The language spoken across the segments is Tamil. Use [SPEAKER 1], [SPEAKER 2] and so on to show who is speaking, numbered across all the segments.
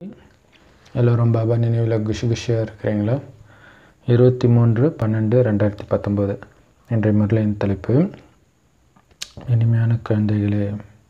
[SPEAKER 1] எல்லோரும் பாபா நினைவில் குஷி குஷியாக இருக்கிறீங்களா இருபத்தி மூன்று பன்னெண்டு ரெண்டாயிரத்தி பத்தொம்போது இன்றைய முறையின் தலைப்பு இனிமையான குழந்தைகளே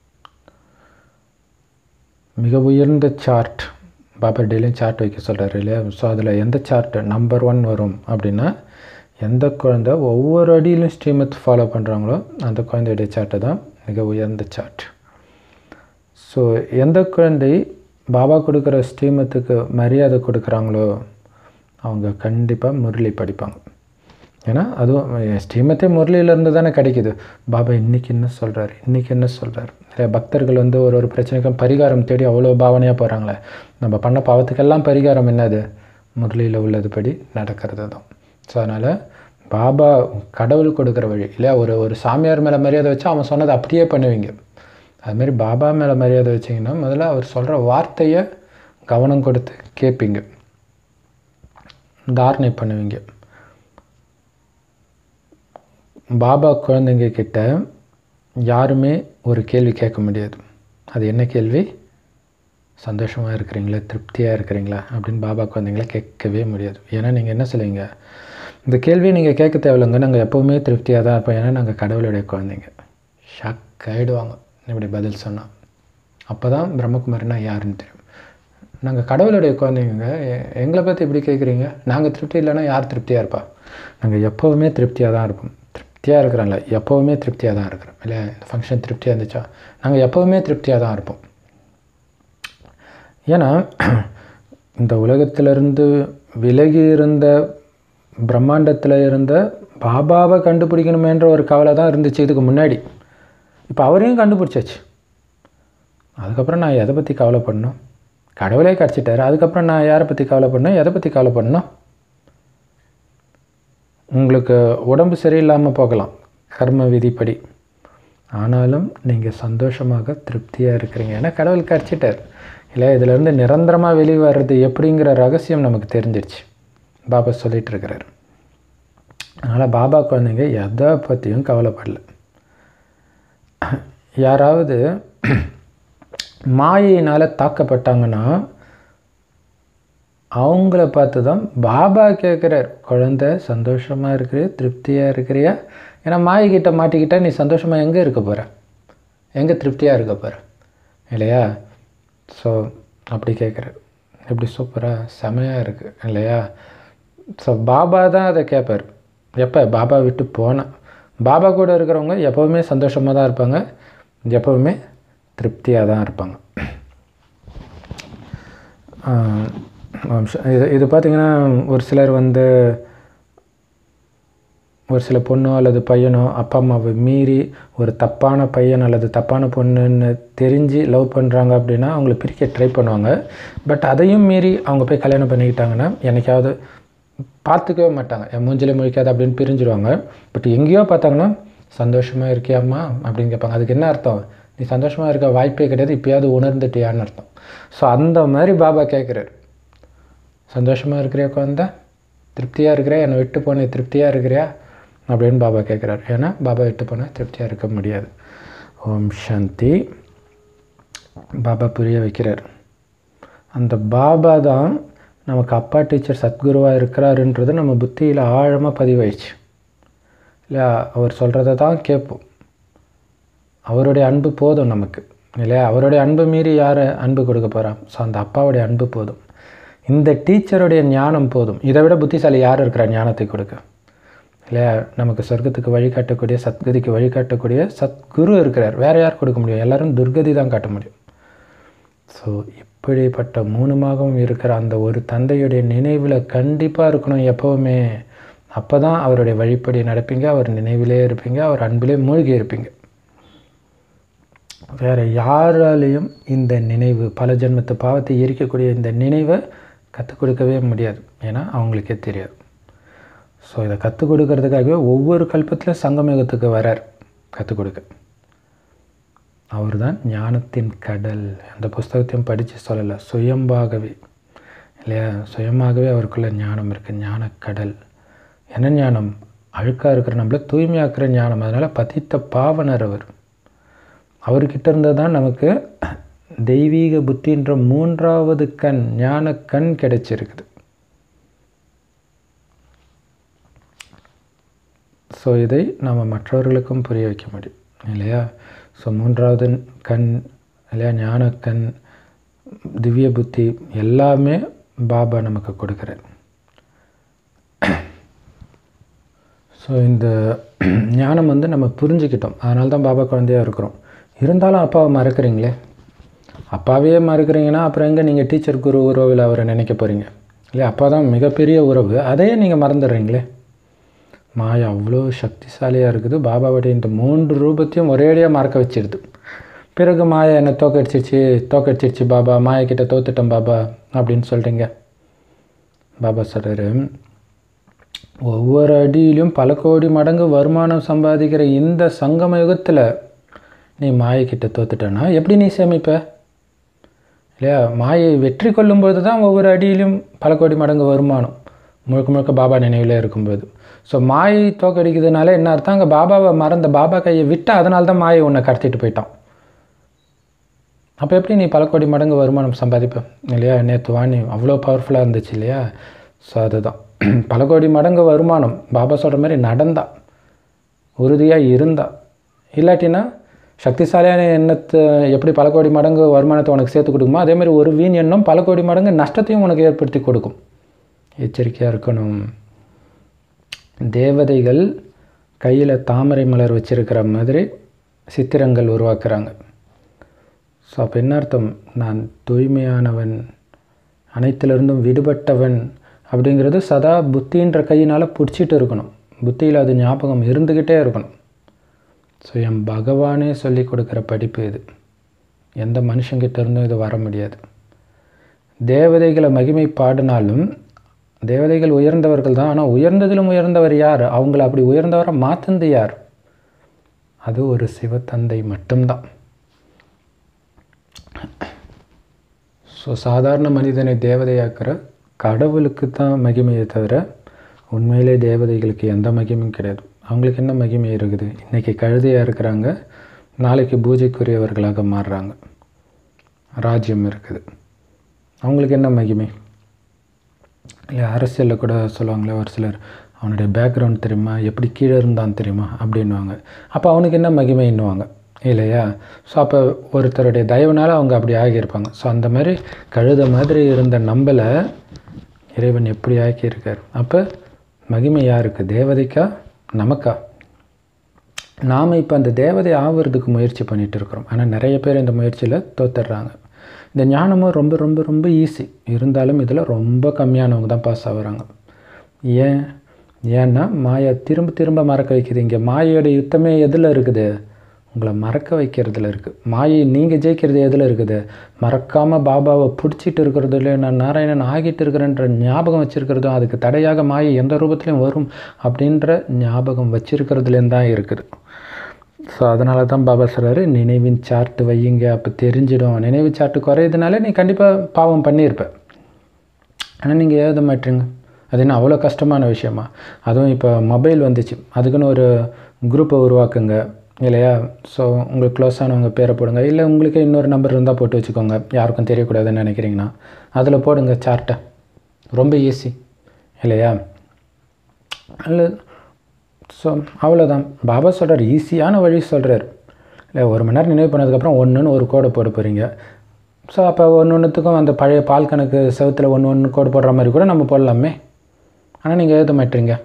[SPEAKER 1] மிக உயர்ந்த சார்ட் பாபா டெய்லியும் சார்ட் வைக்க சொல்கிறாரு இல்லையா ஸோ அதில் எந்த சார்ட் நம்பர் ஒன் வரும் அப்படின்னா எந்த குழந்தை ஒவ்வொரு அடியிலும் ஸ்ரீமத் ஃபாலோ பண்ணுறாங்களோ அந்த குழந்தையுடைய சார்ட்டை தான் மிக உயர்ந்த சார்ட் ஸோ எந்த குழந்தை பாபா கொடுக்குற ஸ்ரீமத்துக்கு மரியாதை கொடுக்குறாங்களோ அவங்க கண்டிப்பாக முரளி படிப்பாங்க ஏன்னா அதுவும் ஸ்ரீமத்தே முரளியிலேருந்து தானே கிடைக்குது பாபா இன்றைக்கி என்ன சொல்கிறார் இன்றைக்கி என்ன சொல்கிறார் நிறைய பக்தர்கள் வந்து ஒரு ஒரு பிரச்சனைக்கும் பரிகாரம் தேடி அவ்வளோ பாவனையாக போகிறாங்களே நம்ம பண்ண பாவத்துக்கெல்லாம் பரிகாரம் என்னது முரளியில் உள்ளதுபடி நடக்கிறது தான் ஸோ அதனால் பாபா கடவுள் கொடுக்குற வழி இல்லையா ஒரு ஒரு சாமியார் மேலே மரியாதை வச்சா அவன் சொன்னதை அப்படியே பண்ணுவீங்க அதுமாரி பாபா மேலே மரியாதை வச்சிங்கன்னா முதல்ல அவர் சொல்கிற வார்த்தையை கவனம் கொடுத்து கேட்பீங்க தாரணை பண்ணுவீங்க பாபா குழந்தைங்க கிட்ட யாருமே ஒரு கேள்வி கேட்க முடியாது அது என்ன கேள்வி சந்தோஷமாக இருக்கிறீங்களா திருப்தியாக இருக்கிறீங்களா அப்படின்னு பாபா குழந்தைங்கள கேட்கவே முடியாது ஏன்னா நீங்கள் என்ன சொல்லுவீங்க இந்த கேள்வியை நீங்கள் கேட்க தேவையில்லைங்க நாங்கள் எப்போவுமே திருப்தியாக தான் இருப்போம் ஏன்னா நாங்கள் கடவுளுடைய குழந்தைங்க ஷாக் ஆகிடுவாங்க இப்படி பதில் சொன்னால் அப்போ தான் பிரம்மகுமாரினா யாருன்னு தெரியும் நாங்கள் கடவுளுடைய குழந்தைங்க எங்களை பற்றி இப்படி கேட்குறீங்க நாங்கள் திருப்தி இல்லைன்னா யார் திருப்தியாக இருப்பா நாங்கள் எப்போவுமே திருப்தியாக தான் இருப்போம் திருப்தியாக இருக்கிறோம்ல எப்போவுமே திருப்தியாக தான் இருக்கிறோம் இல்லை இந்த ஃபங்க்ஷன் திருப்தியாக இருந்துச்சா நாங்கள் எப்போவுமே திருப்தியாக தான் இருப்போம் ஏன்னா இந்த உலகத்திலிருந்து விலகி இருந்த பிரம்மாண்டத்தில் இருந்த பாபாவை கண்டுபிடிக்கணுமேன்ற ஒரு கவலை தான் இருந்துச்சு இதுக்கு முன்னாடி இப்போ அவரையும் கண்டுபிடிச்சாச்சு அதுக்கப்புறம் நான் எதை பற்றி கவலைப்படணும் கடவுளே கிடச்சிட்டாரு அதுக்கப்புறம் நான் யாரை பற்றி கவலைப்படணும் எதை பற்றி கவலைப்படணும் உங்களுக்கு உடம்பு சரியில்லாமல் போகலாம் கர்ம விதிப்படி ஆனாலும் நீங்கள் சந்தோஷமாக திருப்தியாக இருக்கிறீங்க ஏன்னா கடவுள் கிடச்சிட்டார் இல்லை இதிலேருந்து நிரந்தரமாக வெளியே வர்றது எப்படிங்கிற ரகசியம் நமக்கு தெரிஞ்சிருச்சு பாபா சொல்லிகிட்டு இருக்கிறார் அதனால் பாபா குழந்தைங்க எதை பற்றியும் கவலைப்படல யாராவது மாயினால் தாக்கப்பட்டாங்கன்னா அவங்கள பார்த்து தான் பாபா கேட்குறார் குழந்த சந்தோஷமாக இருக்கிறியா திருப்தியாக இருக்கிறியா ஏன்னா மாயிக்கிட்ட மாட்டிக்கிட்டால் நீ சந்தோஷமாக எங்கே இருக்க போகிற எங்கே திருப்தியாக இருக்க போகிற இல்லையா ஸோ அப்படி கேட்குறாரு எப்படி சூப்பராக செமையாக இருக்குது இல்லையா ஸோ பாபா தான் அதை கேட்பார் எப்போ பாபா விட்டு போனேன் பாபா கூட இருக்கிறவங்க எப்போவுமே சந்தோஷமாக தான் இருப்பாங்க எப்போவுமே திருப்தியாக தான் இருப்பாங்க இது இது பார்த்திங்கன்னா ஒரு சிலர் வந்து ஒரு சில பொண்ணோ அல்லது பையனோ அப்பா அம்மாவை மீறி ஒரு தப்பான பையன் அல்லது தப்பான பொண்ணுன்னு தெரிஞ்சு லவ் பண்ணுறாங்க அப்படின்னா அவங்கள பிரிக்க ட்ரை பண்ணுவாங்க பட் அதையும் மீறி அவங்க போய் கல்யாணம் பண்ணிக்கிட்டாங்கன்னா என்னைக்காவது பார்த்துக்கவே மாட்டாங்க என் மூஞ்சிலே முழிக்காது அப்படின்னு பிரிஞ்சிருவாங்க பட் எங்கேயோ பார்த்தாங்கன்னா சந்தோஷமாக இருக்கியாம்மா அப்படின்னு கேட்பாங்க அதுக்கு என்ன அர்த்தம் நீ சந்தோஷமாக இருக்க வாய்ப்பே கிடையாது இப்போயாவது உணர்ந்துட்டியான்னு அர்த்தம் ஸோ அந்த மாதிரி பாபா கேட்குறாரு சந்தோஷமாக இருக்கிறியா குழந்த திருப்தியாக இருக்கிறியா என்னை விட்டு போனே திருப்தியாக இருக்கிறியா அப்படின்னு பாபா கேட்குறாரு ஏன்னா பாபா விட்டு போனால் திருப்தியாக இருக்க முடியாது ஓம் சாந்தி பாபா புரிய வைக்கிறார் அந்த பாபா தான் நமக்கு அப்பா டீச்சர் சத்குருவாக இருக்கிறாருன்றது நம்ம புத்தியில் ஆழமாக பதிவாயிடுச்சு இல்லையா அவர் சொல்கிறத தான் கேட்போம் அவருடைய அன்பு போதும் நமக்கு இல்லையா அவருடைய அன்பு மீறி யார் அன்பு கொடுக்க போகிறான் ஸோ அந்த அப்பாவுடைய அன்பு போதும் இந்த டீச்சருடைய ஞானம் போதும் இதை விட புத்திசாலி யார் இருக்கிறா ஞானத்தை கொடுக்க இல்லையா நமக்கு சொர்க்கத்துக்கு வழிகாட்டக்கூடிய சத்கதிக்கு வழிகாட்டக்கூடிய சத்குரு இருக்கிறார் வேறு யார் கொடுக்க முடியும் எல்லோரும் துர்கதி தான் காட்ட முடியும் ஸோ இப்படிப்பட்ட மூணுமாகவும் இருக்கிற அந்த ஒரு தந்தையுடைய நினைவில் கண்டிப்பாக இருக்கணும் எப்போவுமே அப்போ தான் அவருடைய வழிப்படி நடப்பீங்க அவர் நினைவிலே இருப்பீங்க அவர் அன்பிலே மூழ்கி இருப்பீங்க வேறு யாராலையும் இந்த நினைவு பல ஜென்மத்து பாவத்தை எரிக்கக்கூடிய இந்த நினைவை கற்றுக் கொடுக்கவே முடியாது ஏன்னா அவங்களுக்கே தெரியாது ஸோ இதை கற்றுக் கொடுக்கறதுக்காகவே ஒவ்வொரு கல்பத்திலும் சங்கமயுகத்துக்கு வரார் கற்றுக் கொடுக்க அவர் தான் ஞானத்தின் கடல் அந்த புஸ்தகத்தையும் படித்து சொல்லலை சுயம்பாகவே இல்லையா சுயமாகவே அவருக்குள்ள ஞானம் இருக்குது ஞானக்கடல் என்ன ஞானம் அழுக்காக இருக்கிற நம்மள தூய்மையாக்குற ஞானம் அதனால் பதித்த பாவனர் அவர் அவர்கிட்ட இருந்து தான் நமக்கு தெய்வீக புத்தின்ற மூன்றாவது கண் ஞான கண் கிடைச்சிருக்குது ஸோ இதை நம்ம மற்றவர்களுக்கும் புரிய வைக்க முடியும் இல்லையா ஸோ மூன்றாவது கண் இல்லையா ஞான கண் திவ்ய புத்தி எல்லாமே பாபா நமக்கு கொடுக்குறார் ஸோ இந்த ஞானம் வந்து நம்ம புரிஞ்சுக்கிட்டோம் அதனால தான் பாபா குழந்தையாக இருக்கிறோம் இருந்தாலும் அப்பாவை மறக்கிறீங்களே அப்பாவே மறக்கிறீங்கன்னா அப்புறம் எங்கே நீங்கள் டீச்சர் குரு உறவில் அவரை நினைக்க போகிறீங்க இல்லையா அப்பா தான் மிகப்பெரிய உறவு அதையே நீங்கள் மறந்துடுறீங்களே மாயா அவ்வளோ சக்திசாலியாக இருக்குது பாபாவுடைய இந்த மூன்று ரூபத்தையும் ஒரேடியாக மறக்க வச்சிருது பிறகு மாயா என்னை தோக்கடிச்சிருச்சு தோக்கடிச்சிருச்சு பாபா மாயா கிட்ட தோத்துட்டேன் பாபா அப்படின்னு சொல்கிறீங்க பாபா சொல்கிறாரு ஒவ்வொரு அடியிலும் பல கோடி மடங்கு வருமானம் சம்பாதிக்கிற இந்த சங்கம யுகத்தில் நீ மாயக்கிட்ட தோத்துட்டேன்னா எப்படி நீ சேமிப்ப இல்லையா மாயை வெற்றி கொள்ளும்போது தான் ஒவ்வொரு அடியிலும் பல கோடி மடங்கு வருமானம் முழுக்க முழுக்க பாபா நினைவில் இருக்கும்போது ஸோ மாயை தோக்கடிக்கிறதுனால என்ன அர்த்தம் அங்கே பாபாவை மறந்த பாபா கையை விட்டு அதனால தான் மாயை உன்னை கடத்திட்டு போயிட்டான் அப்போ எப்படி நீ பல கோடி மடங்கு வருமானம் சம்பாதிப்ப இல்லையா நேற்று வாணி அவ்வளோ பவர்ஃபுல்லாக இருந்துச்சு இல்லையா ஸோ அதுதான் பல கோடி மடங்கு வருமானம் பாபா சொல்கிற மாதிரி நடந்தா உறுதியாக இருந்தா இல்லாட்டினா சக்திசாலியான எண்ணத்தை எப்படி பல கோடி மடங்கு வருமானத்தை உனக்கு சேர்த்து கொடுக்குமோ அதே மாதிரி ஒரு வீண் எண்ணம் பல கோடி மடங்கு நஷ்டத்தையும் உனக்கு ஏற்படுத்தி கொடுக்கும் எச்சரிக்கையாக இருக்கணும் தேவதைகள் கையில் தாமரை மலர் வச்சிருக்கிற மாதிரி சித்திரங்கள் உருவாக்குறாங்க ஸோ அப்போ என்ன அர்த்தம் நான் தூய்மையானவன் அனைத்திலிருந்தும் விடுபட்டவன் அப்படிங்கிறது சதா புத்தின்ற கையினால் பிடிச்சிட்டு இருக்கணும் புத்தியில் அது ஞாபகம் இருந்துக்கிட்டே இருக்கணும் ஸோ என் பகவானே சொல்லி கொடுக்குற படிப்பு இது எந்த மனுஷங்கிட்ட இருந்தும் இது வர முடியாது தேவதைகளை மகிமை பாடினாலும் தேவதைகள் உயர்ந்தவர்கள் தான் ஆனால் உயர்ந்ததிலும் உயர்ந்தவர் யார் அவங்கள அப்படி உயர்ந்தவரை மாற்றுந்து யார் அது ஒரு சிவத்தந்தை மட்டும்தான் ஸோ சாதாரண மனிதனை தேவதையாக்குற கடவுளுக்கு தான் மகிமையை தவிர உண்மையிலே தேவதைகளுக்கு எந்த மகிமையும் கிடையாது அவங்களுக்கு என்ன மகிமை இருக்குது இன்றைக்கி கழுதையாக இருக்கிறாங்க நாளைக்கு பூஜைக்குரியவர்களாக மாறுறாங்க ராஜ்யம் இருக்குது அவங்களுக்கு என்ன மகிமை இல்லை அரசியலில் கூட சொல்லுவாங்களே ஒரு சிலர் அவனுடைய பேக்ரவுண்ட் தெரியுமா எப்படி கீழே இருந்தான் தெரியுமா அப்படின்வாங்க அப்போ அவனுக்கு என்ன மகிமைன்னுவாங்க இல்லையா ஸோ அப்போ ஒருத்தருடைய தயவுனால அவங்க அப்படி ஆகியிருப்பாங்க ஸோ அந்த மாதிரி கழுத மாதிரி இருந்த நம்மளை இறைவன் எப்படி ஆக்கியிருக்கார் அப்போ மகிமை யாருக்கு தேவதைக்கா நமக்கா நாம் இப்போ அந்த தேவதை ஆவறதுக்கு முயற்சி பண்ணிகிட்டு இருக்கிறோம் ஆனால் நிறைய பேர் இந்த முயற்சியில் தோத்துடுறாங்க இந்த ஞானமும் ரொம்ப ரொம்ப ரொம்ப ஈஸி இருந்தாலும் இதில் ரொம்ப கம்மியானவங்க தான் பாஸ் ஆகுறாங்க ஏன் ஏன்னா மாயா திரும்ப திரும்ப மறக்க வைக்குது இங்கே மாயோட யுத்தமே எதில் இருக்குது உங்களை மறக்க வைக்கிறதுல இருக்குது மாயை நீங்கள் ஜெயிக்கிறது எதில் இருக்குது மறக்காமல் பாபாவை பிடிச்சிட்டு இருக்கிறதுல நான் நாராயணன் ஆகிட்டு இருக்கிறேன்ற ஞாபகம் வச்சுருக்கிறதும் அதுக்கு தடையாக மாயை எந்த ரூபத்துலையும் வரும் அப்படின்ற ஞாபகம் வச்சிருக்கிறதுலேருந்து தான் இருக்குது ஸோ அதனால தான் பாபா சொல்கிறாரு நினைவின் சார்ட்டு வையுங்க அப்போ தெரிஞ்சிடும் நினைவு சார்ட்டு குறையுதுனால நீ கண்டிப்பாக பாவம் பண்ணியிருப்ப ஆனால் நீங்கள் எழுத மாட்டீங்க அது என்ன அவ்வளோ கஷ்டமான விஷயமா அதுவும் இப்போ மொபைல் வந்துச்சு அதுக்குன்னு ஒரு குரூப்பை உருவாக்குங்க இல்லையா ஸோ உங்களுக்கு க்ளோஸ் ஆனவங்க பேரை போடுங்க இல்லை உங்களுக்கு இன்னொரு நம்பர் இருந்தால் போட்டு வச்சுக்கோங்க யாருக்கும் தெரியக்கூடாதுன்னு நினைக்கிறீங்கன்னா அதில் போடுங்க சார்ட்டை ரொம்ப ஈஸி இல்லையா அல்ல ஸோ அவ்வளோதான் பாபா சொல்கிறார் ஈஸியான வழி சொல்கிறார் இல்லை ஒரு மணி நேரம் நினைவு பண்ணதுக்கப்புறம் ஒன்றுன்னு ஒரு கோடை போட போகிறீங்க ஸோ அப்போ ஒன்று ஒன்றுத்துக்கும் அந்த பழைய பால் கணக்கு செவத்தில் ஒன்று ஒன்று கோடு போடுற மாதிரி கூட நம்ம போடலாமே ஆனால் நீங்கள் எழுத மாட்டீங்க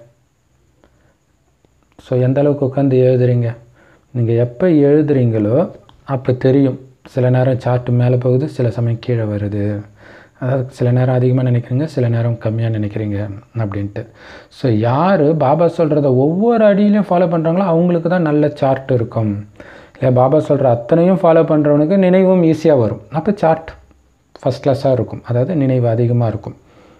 [SPEAKER 1] ஸோ எந்த அளவுக்கு உட்காந்து எழுதுறீங்க நீங்கள் எப்போ எழுதுறீங்களோ அப்போ தெரியும் சில நேரம் சார்ட்டு மேலே போகுது சில சமயம் கீழே வருது அதாவது சில நேரம் அதிகமாக நினைக்கிறீங்க சில நேரம் கம்மியாக நினைக்கிறீங்க அப்படின்ட்டு ஸோ யார் பாபா சொல்கிறத ஒவ்வொரு அடியிலையும் ஃபாலோ பண்ணுறாங்களோ அவங்களுக்கு தான் நல்ல சார்ட் இருக்கும் இல்லை பாபா சொல்கிற அத்தனையும் ஃபாலோ பண்ணுறவனுக்கு நினைவும் ஈஸியாக வரும் அப்போ சார்ட் ஃபஸ்ட் கிளாஸாக இருக்கும் அதாவது நினைவு அதிகமாக இருக்கும்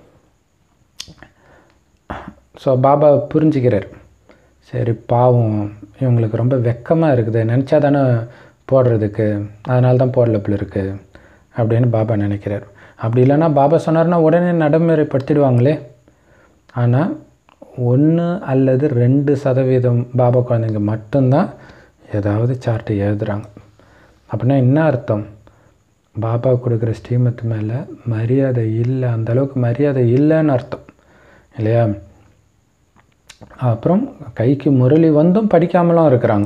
[SPEAKER 1] ஸோ பாபா புரிஞ்சுக்கிறார் சரி பாவம் இவங்களுக்கு ரொம்ப வெக்கமாக இருக்குது நினச்சா தானே போடுறதுக்கு அதனால தான் போடல இருக்குது அப்படின்னு பாபா நினைக்கிறார் அப்படி இல்லைன்னா பாபா சொன்னார்னா உடனே நடைமுறைப்படுத்திடுவாங்களே ஆனால் ஒன்று அல்லது ரெண்டு சதவீதம் பாபா குழந்தைங்க மட்டும்தான் ஏதாவது சார்ட்டு எழுதுகிறாங்க அப்படின்னா என்ன அர்த்தம் பாபா கொடுக்குற ஸ்ரீமத் மேலே மரியாதை இல்லை அந்த அளவுக்கு மரியாதை இல்லைன்னு அர்த்தம் இல்லையா அப்புறம் கைக்கு முரளி வந்தும் படிக்காமலாம் இருக்கிறாங்க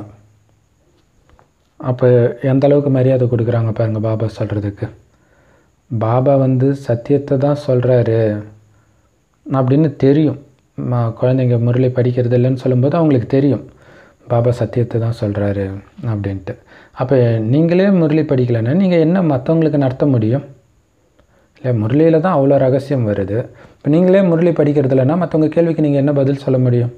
[SPEAKER 1] அப்போ எந்த அளவுக்கு மரியாதை கொடுக்குறாங்க பாருங்க பாபா சொல்கிறதுக்கு பாபா வந்து சத்தியத்தை தான் சொல்கிறாரு அப்படின்னு தெரியும் ம- குழந்தைங்க முரளி படிக்கிறது இல்லைன்னு சொல்லும்போது அவங்களுக்கு தெரியும் பாபா சத்தியத்தை தான் சொல்கிறாரு அப்படின்ட்டு அப்போ நீங்களே முரளி படிக்கலைன்னா நீங்கள் என்ன மற்றவங்களுக்கு நடத்த முடியும் இல்லை முரளியில் தான் அவ்வளோ ரகசியம் வருது இப்போ நீங்களே முரளி படிக்கிறது இல்லைன்னா மற்றவங்க கேள்விக்கு நீங்கள் என்ன பதில் சொல்ல முடியும்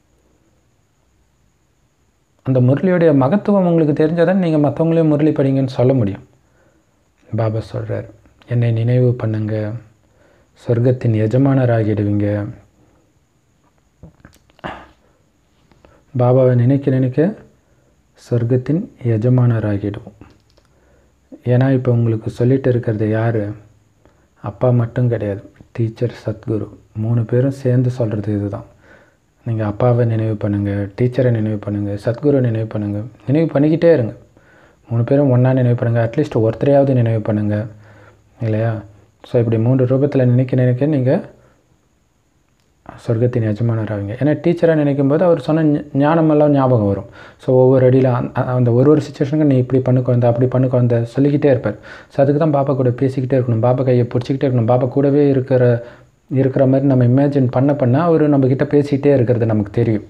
[SPEAKER 1] அந்த முரளியுடைய மகத்துவம் உங்களுக்கு தெரிஞ்சாதான் நீங்கள் மற்றவங்களையும் முரளி படிங்கன்னு சொல்ல முடியும் பாபா சொல்கிறார் என்னை நினைவு பண்ணுங்க சொர்க்கத்தின் எஜமானராகிடுவீங்க பாபாவை நினைக்க நினைக்க சொர்க்கத்தின் எஜமானராகிடுவோம் ஏன்னா இப்போ உங்களுக்கு சொல்லிட்டு இருக்கிறது யார் அப்பா மட்டும் கிடையாது டீச்சர் சத்குரு மூணு பேரும் சேர்ந்து சொல்கிறது இதுதான் நீங்கள் அப்பாவை நினைவு பண்ணுங்கள் டீச்சரை நினைவு பண்ணுங்கள் சத்குரு நினைவு பண்ணுங்கள் நினைவு பண்ணிக்கிட்டே இருங்க மூணு பேரும் ஒன்றா நினைவு பண்ணுங்கள் அட்லீஸ்ட் ஒருத்தரையாவது நினைவு பண்ணுங்கள் இல்லையா ஸோ இப்படி மூன்று ரூபத்தில் நினைக்க நினைக்க நீங்கள் சொர்க்கத்தின் எஜமானர் ஆவீங்க ஏன்னா டீச்சராக நினைக்கும் போது அவர் சொன்ன ஞ- ஞானமெல்லாம் ஞாபகம் வரும் ஸோ ஒவ்வொரு அடியில் அந்த ஒரு ஒரு சுச்சுவேஷனுக்கு நீ இப்படி பண்ணு குழந்தை அப்படி பண்ணு குழந்தை சொல்லிக்கிட்டே இருப்பார் ஸோ அதுக்கு தான் பாப்பா கூட பேசிக்கிட்டே இருக்கணும் பாப்பா கையை பிடிச்சிக்கிட்டே இருக்கணும் பாப்பா கூடவே இருக்கிற இருக்கிற மாதிரி நம்ம இமேஜின் பண்ண பண்ண அவர் நம்மக்கிட்ட பேசிக்கிட்டே இருக்கிறது நமக்கு தெரியும்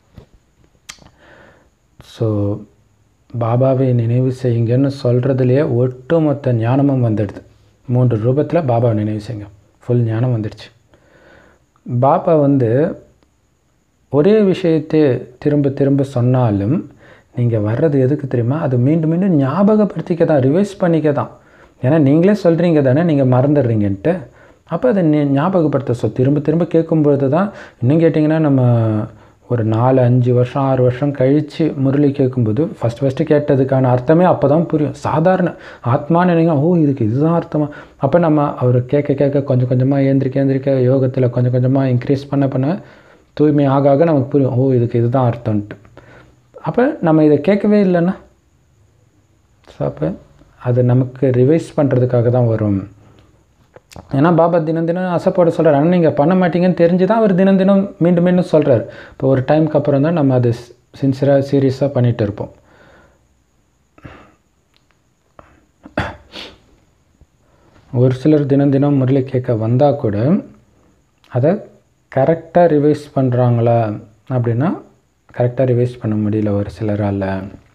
[SPEAKER 1] ஸோ பாபாவை நினைவு செய்யுங்கன்னு சொல்கிறதுலையே ஒட்டுமொத்த ஞானமும் வந்துடுது மூன்று ரூபத்தில் பாபாவை நினைவு செய்யுங்க ஃபுல் ஞானம் வந்துடுச்சு பாபா வந்து ஒரே விஷயத்தை திரும்ப திரும்ப சொன்னாலும் நீங்கள் வர்றது எதுக்கு தெரியுமா அது மீண்டும் மீண்டும் ஞாபகப்படுத்திக்க தான் ரிவைஸ் பண்ணிக்க தான் ஏன்னா நீங்களே சொல்கிறீங்க தானே நீங்கள் மறந்துடுறீங்கன்ட்டு அப்போ அதை நீ ஞாபகப்படுத்த ஸோ திரும்ப திரும்ப கேட்கும்பொழுது தான் இன்னும் கேட்டிங்கன்னா நம்ம ஒரு நாலு அஞ்சு வருஷம் ஆறு வருஷம் கழித்து முரளி கேட்கும்போது ஃபஸ்ட் ஃபஸ்ட்டு கேட்டதுக்கான அர்த்தமே அப்போ தான் புரியும் சாதாரண ஆத்மான்னு நினைங்க ஓ இதுக்கு இதுதான் அர்த்தமா அப்போ நம்ம அவர் கேட்க கேட்க கொஞ்சம் கொஞ்சமாக ஏந்திரிக்க ஏந்திரிக்க யோகத்தில் கொஞ்சம் கொஞ்சமாக இன்க்ரீஸ் பண்ண பண்ண தூய்மை ஆக ஆக நமக்கு புரியும் ஓ இதுக்கு இதுதான் அர்த்தம்ன்ட்டு அப்போ நம்ம இதை கேட்கவே இல்லைன்னா ஸோ அப்போ அது நமக்கு ரிவைஸ் பண்ணுறதுக்காக தான் வரும் ஏன்னா பாபா தினம் தினம் அசைப்போட சொல்கிறார் ஆனால் நீங்கள் பண்ண மாட்டீங்கன்னு தெரிஞ்சு தான் அவர் தினம் தினம் மீண்டும் மீண்டும் சொல்கிறார் இப்போ ஒரு டைம்க்கு அப்புறம் தான் நம்ம அது சின்சியராக சீரியஸாக பண்ணிகிட்டு இருப்போம் ஒரு சிலர் தினம் தினம் முரளி கேட்க வந்தால் கூட அதை கரெக்டாக ரிவைஸ் பண்ணுறாங்களா அப்படின்னா கரெக்டாக ரிவைஸ் பண்ண முடியல ஒரு சிலரால்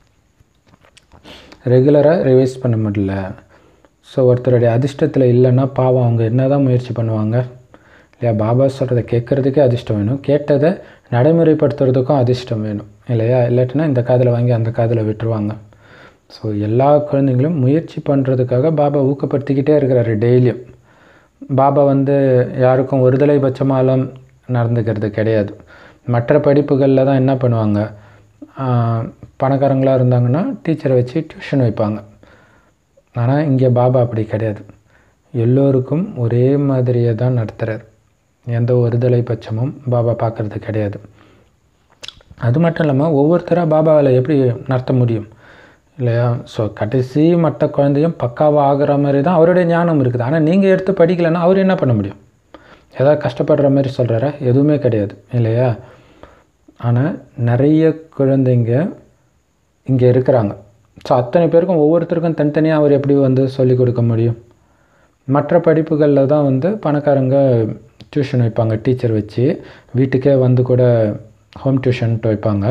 [SPEAKER 1] ரெகுலராக ரிவைஸ் பண்ண முடியல ஸோ ஒருத்தருடைய அதிர்ஷ்டத்தில் இல்லைன்னா பாவம் அவங்க என்ன தான் முயற்சி பண்ணுவாங்க இல்லையா பாபா சொல்கிறத கேட்குறதுக்கே அதிர்ஷ்டம் வேணும் கேட்டதை நடைமுறைப்படுத்துறதுக்கும் அதிர்ஷ்டம் வேணும் இல்லையா இல்லாட்டினா இந்த காதில் வாங்கி அந்த காதில் விட்டுருவாங்க ஸோ எல்லா குழந்தைங்களும் முயற்சி பண்ணுறதுக்காக பாபா ஊக்கப்படுத்திக்கிட்டே இருக்கிறாரு டெய்லியும் பாபா வந்து யாருக்கும் ஒருதலை பட்சமாலாம் நடந்துக்கிறது கிடையாது மற்ற படிப்புகளில் தான் என்ன பண்ணுவாங்க ஆஹ் பணக்காரங்களாக இருந்தாங்கன்னா டீச்சரை வச்சு டியூஷன் வைப்பாங்க ஆனால் இங்கே பாபா அப்படி கிடையாது எல்லோருக்கும் ஒரே மாதிரியே தான் நடத்துகிறார் எந்த ஒருதலை பட்சமும் பாபா பார்க்குறது கிடையாது அது மட்டும் இல்லாமல் ஒவ்வொருத்தராக பாபாவில் எப்படி நடத்த முடியும் இல்லையா ஸோ கடைசி மற்ற குழந்தையும் பக்காவாக ஆகிற மாதிரி தான் அவருடைய ஞானம் இருக்குது ஆனால் நீங்கள் எடுத்து படிக்கலைன்னா அவர் என்ன பண்ண முடியும் ஏதாவது கஷ்டப்படுற மாதிரி சொல்கிறாரா எதுவுமே கிடையாது இல்லையா ஆனால் நிறைய குழந்தைங்க இங்கே இருக்கிறாங்க ஸோ அத்தனை பேருக்கும் ஒவ்வொருத்தருக்கும் தனித்தனியாக அவர் எப்படி வந்து சொல்லிக் கொடுக்க முடியும் மற்ற படிப்புகளில் தான் வந்து பணக்காரங்க டியூஷன் வைப்பாங்க டீச்சர் வச்சு வீட்டுக்கே வந்து கூட ஹோம் டியூஷன்ட்டு வைப்பாங்க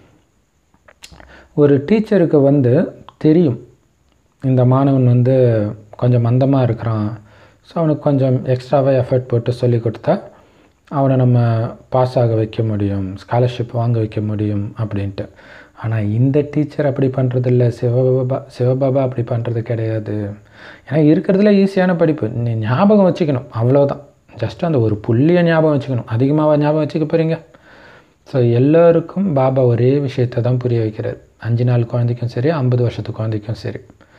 [SPEAKER 1] ஒரு டீச்சருக்கு வந்து தெரியும் இந்த மாணவன் வந்து கொஞ்சம் மந்தமாக இருக்கிறான் ஸோ அவனுக்கு கொஞ்சம் எக்ஸ்ட்ராவாக எஃபர்ட் போட்டு சொல்லி கொடுத்தா அவனை நம்ம பாஸ் ஆக வைக்க முடியும் ஸ்காலர்ஷிப் வாங்க வைக்க முடியும் அப்படின்ட்டு ஆனால் இந்த டீச்சர் அப்படி பண்ணுறது இல்லை சிவபாபா சிவபாபா அப்படி பண்ணுறது கிடையாது ஏன்னா இருக்கிறதுல ஈஸியான படிப்பு நீ ஞாபகம் வச்சுக்கணும் அவ்வளோதான் ஜஸ்ட் அந்த ஒரு புள்ளியை ஞாபகம் வச்சுக்கணும் அதிகமாக ஞாபகம் வச்சுக்க போகிறீங்க ஸோ எல்லோருக்கும் பாபா ஒரே விஷயத்தை தான் புரிய வைக்கிறார் அஞ்சு நாள் குழந்தைக்கும் சரி ஐம்பது வருஷத்து குழந்தைக்கும் சரி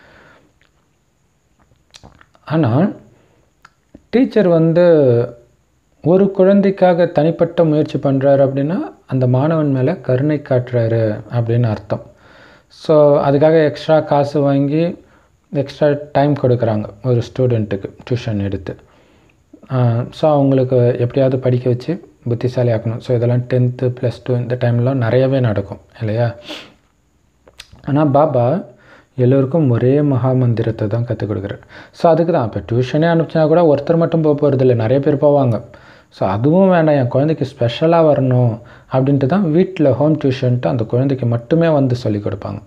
[SPEAKER 1] ஆனால் டீச்சர் வந்து ஒரு குழந்தைக்காக தனிப்பட்ட முயற்சி பண்ணுறாரு அப்படின்னா அந்த மாணவன் மேலே கருணை காட்டுறாரு அப்படின்னு அர்த்தம் ஸோ அதுக்காக எக்ஸ்ட்ரா காசு வாங்கி எக்ஸ்ட்ரா டைம் கொடுக்குறாங்க ஒரு ஸ்டூடெண்ட்டுக்கு டியூஷன் எடுத்து ஸோ அவங்களுக்கு எப்படியாவது படிக்க வச்சு புத்திசாலி ஆக்கணும் ஸோ இதெல்லாம் டென்த்து ப்ளஸ் டூ இந்த டைம்லாம் நிறையவே நடக்கும் இல்லையா ஆனால் பாபா எல்லோருக்கும் ஒரே மகா மந்திரத்தை தான் கற்றுக் கொடுக்குறாரு ஸோ அதுக்கு தான் இப்போ டியூஷனே அனுப்பிச்சா கூட ஒருத்தர் மட்டும் போக போகிறதில்ல நிறைய பேர் போவாங்க ஸோ அதுவும் வேண்டாம் என் குழந்தைக்கு ஸ்பெஷலாக வரணும் அப்படின்ட்டு தான் வீட்டில் ஹோம் டியூஷன்ட்டு அந்த குழந்தைக்கு மட்டுமே வந்து சொல்லிக் கொடுப்பாங்க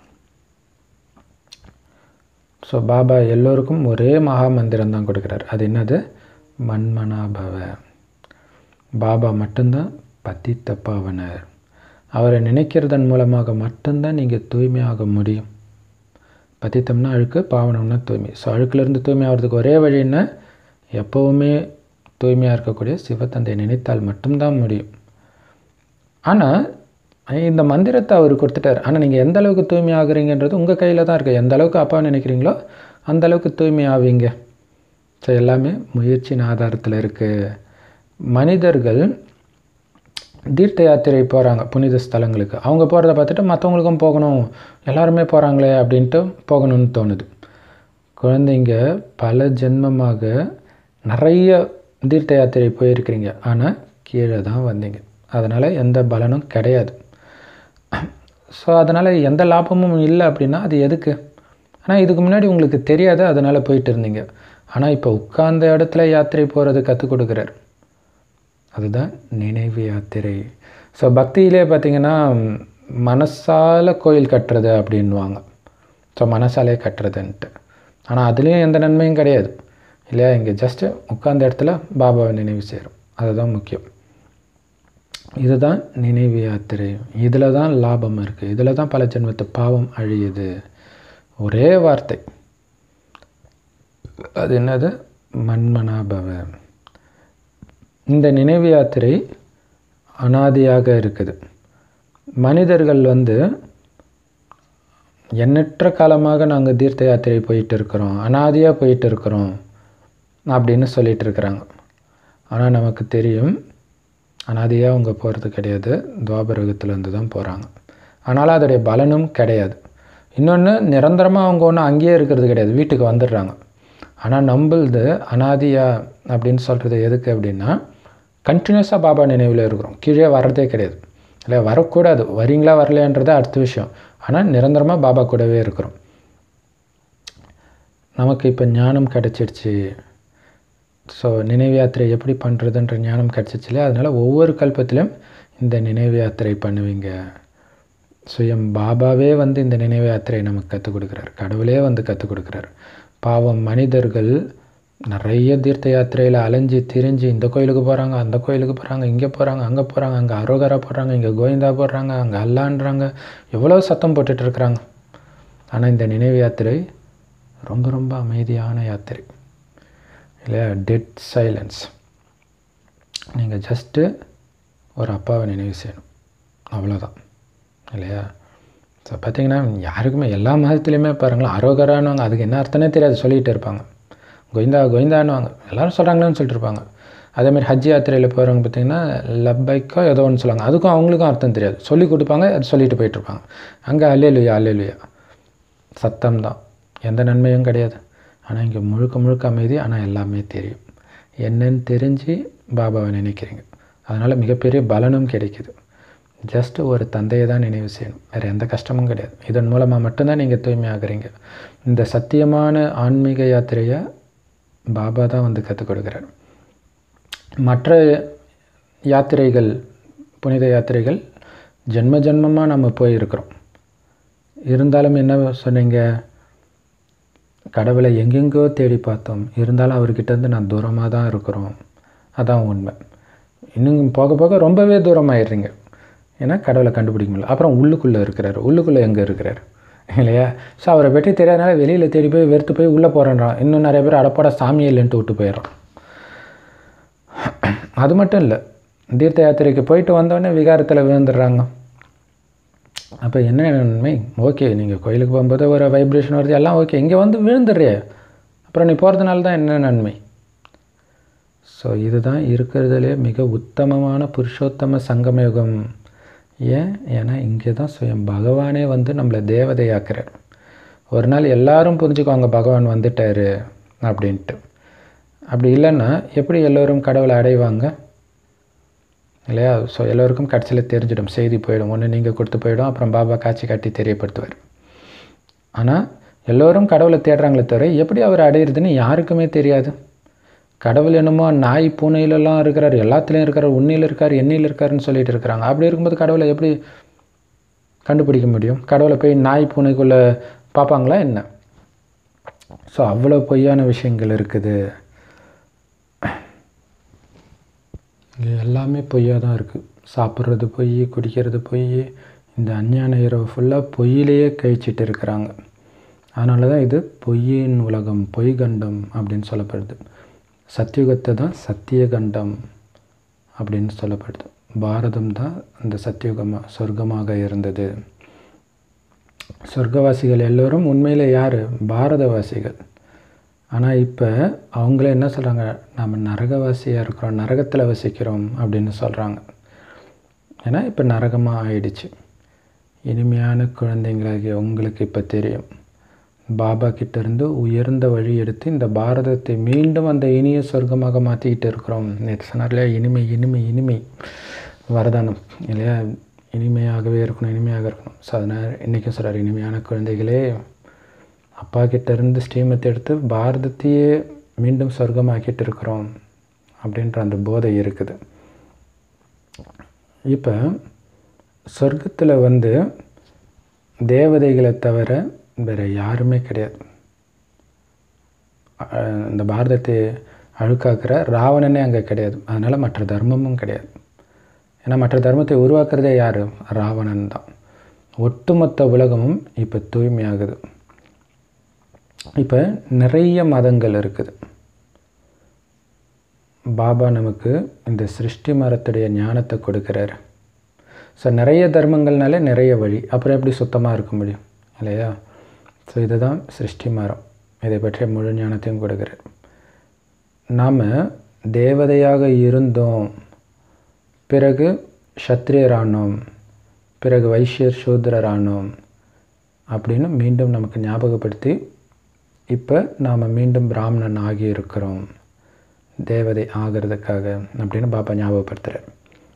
[SPEAKER 1] ஸோ பாபா எல்லோருக்கும் ஒரே மகா மந்திரம் தான் கொடுக்குறாரு அது என்னது மன்மனாபவ பாபா மட்டும்தான் பதித்த பாவனர் அவரை நினைக்கிறதன் மூலமாக மட்டும்தான் நீங்கள் தூய்மையாக முடியும் பதித்தம்னா அழுக்கு பாவனம்னா தூய்மை ஸோ அழுக்குலேருந்து தூய்மை ஆகிறதுக்கு ஒரே வழின்னா எப்போவுமே தூய்மையாக இருக்கக்கூடிய சிவத்தந்தை நினைத்தால் மட்டும்தான் முடியும் ஆனால் இந்த மந்திரத்தை அவர் கொடுத்துட்டார் ஆனால் நீங்கள் எந்த அளவுக்கு தூய்மை ஆகுறீங்கன்றது உங்கள் கையில் தான் இருக்குது எந்த அளவுக்கு அப்பா நினைக்கிறீங்களோ அந்த அளவுக்கு தூய்மை ஆவீங்க ஸோ எல்லாமே முயற்சியின் ஆதாரத்தில் இருக்குது மனிதர்கள் தீர்த்த யாத்திரை போகிறாங்க புனித ஸ்தலங்களுக்கு அவங்க போகிறத பார்த்துட்டு மற்றவங்களுக்கும் போகணும் எல்லாருமே போகிறாங்களே அப்படின்ட்டு போகணும்னு தோணுது குழந்தைங்க பல ஜென்மமாக நிறைய தீர்த்த யாத்திரை போயிருக்கிறீங்க ஆனால் கீழே தான் வந்தீங்க அதனால் எந்த பலனும் கிடையாது ஸோ அதனால் எந்த லாபமும் இல்லை அப்படின்னா அது எதுக்கு ஆனால் இதுக்கு முன்னாடி உங்களுக்கு தெரியாது அதனால் போயிட்டு இருந்தீங்க ஆனால் இப்போ உட்கார்ந்த இடத்துல யாத்திரை போகிறது கற்றுக் கொடுக்குறார் அதுதான் நினைவு யாத்திரை ஸோ பக்தியிலே பார்த்திங்கன்னா மனசால் கோயில் கட்டுறது அப்படின்வாங்க ஸோ மனசாலே கட்டுறதுன்ட்டு ஆனால் அதுலேயும் எந்த நன்மையும் கிடையாது இல்லையா இங்கே ஜஸ்ட்டு உட்கார்ந்த இடத்துல பாபாவை நினைவு செய்கிறோம் அதுதான் முக்கியம் இதுதான் நினைவு யாத்திரை இதில் தான் லாபம் இருக்குது இதில் தான் பல ஜென்மத்து பாவம் அழியுது ஒரே வார்த்தை அது என்னது மன்மனாபவ இந்த நினைவு யாத்திரை அனாதியாக இருக்குது மனிதர்கள் வந்து எண்ணற்ற காலமாக நாங்கள் தீர்த்த யாத்திரை போயிட்டு இருக்கிறோம் அனாதியாக போயிட்டு இருக்கிறோம் அப்படின்னு சொல்லிட்டு இருக்கிறாங்க ஆனால் நமக்கு தெரியும் அனாதியாக அவங்க போகிறது கிடையாது துவாபரகத்துலேருந்து தான் போகிறாங்க ஆனாலும் அதோடைய பலனும் கிடையாது இன்னொன்று நிரந்தரமாக அவங்க ஒன்றும் அங்கேயே இருக்கிறது கிடையாது வீட்டுக்கு வந்துடுறாங்க ஆனால் நம்மளது அனாதியா அப்படின்னு சொல்கிறது எதுக்கு அப்படின்னா கண்டினியூஸாக பாபா நினைவில் இருக்கிறோம் கீழே வர்றதே கிடையாது இல்லை வரக்கூடாது வரீங்களா வரலையான்றது அடுத்த விஷயம் ஆனால் நிரந்தரமாக பாபா கூடவே இருக்கிறோம் நமக்கு இப்போ ஞானம் கிடச்சிடுச்சு ஸோ நினைவு யாத்திரை எப்படி பண்ணுறதுன்ற ஞானம் கிடச்சிச்சு இல்லையா அதனால் ஒவ்வொரு கல்பத்திலும் இந்த நினைவு யாத்திரை பண்ணுவீங்க சுயம் பாபாவே வந்து இந்த நினைவு யாத்திரையை நமக்கு கற்றுக் கொடுக்குறார் கடவுளே வந்து கற்றுக் கொடுக்குறார் பாவம் மனிதர்கள் நிறைய தீர்த்த யாத்திரையில் அலைஞ்சு திரிஞ்சு இந்த கோயிலுக்கு போகிறாங்க அந்த கோயிலுக்கு போகிறாங்க இங்கே போகிறாங்க அங்கே போகிறாங்க அங்கே அரோகரா போடுறாங்க இங்கே கோவிந்தா போடுறாங்க அங்கே அல்லான்றாங்க எவ்வளோ சத்தம் போட்டுட்டு இருக்கிறாங்க ஆனால் இந்த நினைவு யாத்திரை ரொம்ப ரொம்ப அமைதியான யாத்திரை இல்லையா டெட் சைலன்ஸ் நீங்கள் ஜஸ்ட்டு ஒரு அப்பாவை நினைவு செய்யணும் அவ்வளோதான் இல்லையா ஸோ பார்த்தீங்கன்னா யாருக்குமே எல்லா மதத்துலேயுமே பாருங்களேன் அரோகரானுவாங்க அதுக்கு என்ன அர்த்தமே தெரியாது சொல்லிகிட்டு இருப்பாங்க கோவிந்தா கோவிந்தானுவாங்க எல்லாரும் சொல்கிறாங்களேன்னு சொல்லிட்டு இருப்பாங்க அதேமாதிரி ஹஜ் யாத்திரையில் போகிறவங்க பார்த்தீங்கன்னா லப்பைக்கோ ஏதோ ஒன்று சொல்லுவாங்க அதுக்கும் அவங்களுக்கும் அர்த்தம் தெரியாது சொல்லி கொடுப்பாங்க அது சொல்லிட்டு போயிட்டுருப்பாங்க அங்கே அல்லேலுயா அல்லேலுயா சத்தம் தான் எந்த நன்மையும் கிடையாது ஆனால் இங்கே முழுக்க முழுக்க அமைதி ஆனால் எல்லாமே தெரியும் என்னன்னு தெரிஞ்சு பாபாவை நினைக்கிறீங்க அதனால் மிகப்பெரிய பலனும் கிடைக்குது ஜஸ்ட் ஒரு தந்தையை தான் நினைவு செய்யணும் வேறு எந்த கஷ்டமும் கிடையாது இதன் மூலமாக மட்டும்தான் நீங்கள் தூய்மையாகிறீங்க இந்த சத்தியமான ஆன்மீக யாத்திரையை பாபா தான் வந்து கற்றுக் கொடுக்குறாரு மற்ற யாத்திரைகள் புனித யாத்திரைகள் ஜென்ம ஜென்மமாக நம்ம போயிருக்கிறோம் இருந்தாலும் என்ன சொன்னீங்க கடவுளை எங்கெங்கோ தேடி பார்த்தோம் இருந்தாலும் அவர்கிட்டேருந்து நான் தூரமாக தான் இருக்கிறோம் அதான் உண்மை இன்னும் போக போக ரொம்பவே தூரமாயிடுறீங்க ஏன்னா கடவுளை கண்டுபிடிக்க முடியல அப்புறம் உள்ளுக்குள்ளே இருக்கிறார் உள்ளுக்குள்ளே எங்கே இருக்கிறார் இல்லையா ஸோ அவரை பற்றி தெரியாதனால வெளியில் தேடி போய் வெறுத்து போய் உள்ளே போகிறேன்றான் இன்னும் நிறைய பேர் அடப்பாட சாமியே இல்லைன்ட்டு விட்டு போயிடுறான் அது மட்டும் இல்லை தீர்த்த யாத்திரைக்கு போயிட்டு வந்தோடனே விகாரத்தில் விழுந்துடுறாங்க அப்போ என்ன நன்மை ஓகே நீங்கள் கோயிலுக்கு போகும்போது ஒரு வைப்ரேஷன் வருது எல்லாம் ஓகே இங்கே வந்து விழுந்துடுறே அப்புறம் நீ போகிறதுனால தான் என்ன நன்மை ஸோ இதுதான் இருக்கிறதுலே மிக உத்தமமான புருஷோத்தம சங்கமயுகம் ஏன் ஏன்னா இங்கே தான் சுயம் பகவானே வந்து நம்மளை தேவதையாக்குறார் ஒரு நாள் எல்லாரும் புரிஞ்சுக்குவாங்க பகவான் வந்துட்டாரு அப்படின்ட்டு அப்படி இல்லைன்னா எப்படி எல்லோரும் கடவுளை அடைவாங்க இல்லையா ஸோ எல்லோருக்கும் கடைசியில் தெரிஞ்சிடும் செய்தி போயிடும் ஒன்று நீங்கள் கொடுத்து போயிடும் அப்புறம் பாபா காட்சி காட்டி தெரியப்படுத்துவார் ஆனால் எல்லோரும் கடவுளை தேடுறாங்களே தவிர எப்படி அவர் அடையிறதுன்னு யாருக்குமே தெரியாது கடவுள் என்னமோ நாய் பூனையிலலாம் இருக்கிறார் எல்லாத்துலேயும் இருக்கார் உண்மையில் இருக்கார் எண்ணியில் இருக்காருன்னு சொல்லிட்டு இருக்கிறாங்க அப்படி இருக்கும்போது கடவுளை எப்படி கண்டுபிடிக்க முடியும் கடவுளை போய் நாய் பூனைக்குள்ளே பார்ப்பாங்களா என்ன ஸோ அவ்வளோ பொய்யான விஷயங்கள் இருக்குது இங்கே எல்லாமே பொய்யாக தான் இருக்குது சாப்பிட்றது பொய் குடிக்கிறது பொய் இந்த அஞ்ஞான இரவு ஃபுல்லாக பொய்யிலேயே கழிச்சிட்டு இருக்கிறாங்க அதனால தான் இது பொய்யின் உலகம் பொய் கண்டம் அப்படின்னு சொல்லப்படுது சத்தியுகத்தை தான் சத்தியகண்டம் அப்படின்னு சொல்லப்படுது பாரதம் தான் அந்த சத்தியுகமாக சொர்க்கமாக இருந்தது சொர்க்கவாசிகள் எல்லோரும் உண்மையில் யார் பாரதவாசிகள் ஆனால் இப்போ அவங்களே என்ன சொல்கிறாங்க நம்ம நரகவாசியாக இருக்கிறோம் நரகத்தில் வசிக்கிறோம் அப்படின்னு சொல்கிறாங்க ஏன்னா இப்போ நரகமாக ஆயிடுச்சு இனிமையான குழந்தைங்களாகிய உங்களுக்கு இப்போ தெரியும் பாபா கிட்டேருந்து உயர்ந்த வழி எடுத்து இந்த பாரதத்தை மீண்டும் அந்த இனிய சொர்க்கமாக மாற்றிக்கிட்டு இருக்கிறோம் நேற்று சொன்னார் இல்லையா இனிமை இனிமை இனிமை வரதானம் இல்லையா இனிமையாகவே இருக்கணும் இனிமையாக இருக்கணும் ஸோ அதனால் இன்றைக்கும் சொல்கிறார் இனிமையான குழந்தைகளே அப்பா கிட்டேருந்து ஸ்ரீமத்தை எடுத்து பாரதத்தையே மீண்டும் சொர்க்கமாக்கிட்டு இருக்கிறோம் அப்படின்ற அந்த போதை இருக்குது இப்போ சொர்க்கத்தில் வந்து தேவதைகளை தவிர வேறு யாருமே கிடையாது அஹ் இந்த பாரதத்தை அழுக்காக்குற ராவணனே அங்கே கிடையாது அதனால் மற்ற தர்மமும் கிடையாது ஏன்னா மற்ற தர்மத்தை உருவாக்குறதே யார் ராவணன் தான் ஒட்டுமொத்த உலகமும் இப்போ தூய்மையாகுது இப்போ நிறைய மதங்கள் இருக்குது பாபா நமக்கு இந்த சிருஷ்டி மரத்துடைய ஞானத்தை கொடுக்குறாரு ஸோ நிறைய தர்மங்கள்னாலே நிறைய வழி அப்புறம் எப்படி சுத்தமாக இருக்க முடியும் இல்லையா ஸோ இதுதான் சிருஷ்டி மரம் இதை பற்றிய முழு ஞானத்தையும் கொடுக்குறார் நாம் தேவதையாக இருந்தோம் பிறகு சத்திரியரானோம் பிறகு வைஷ்யர் சூத்ரரானோம் அப்படின்னு மீண்டும் நமக்கு ஞாபகப்படுத்தி இப்போ நாம் மீண்டும் பிராமணன் ஆகி இருக்கிறோம் தேவதை ஆகிறதுக்காக அப்படின்னு பாப்பா ஞாபகப்படுத்துகிறார்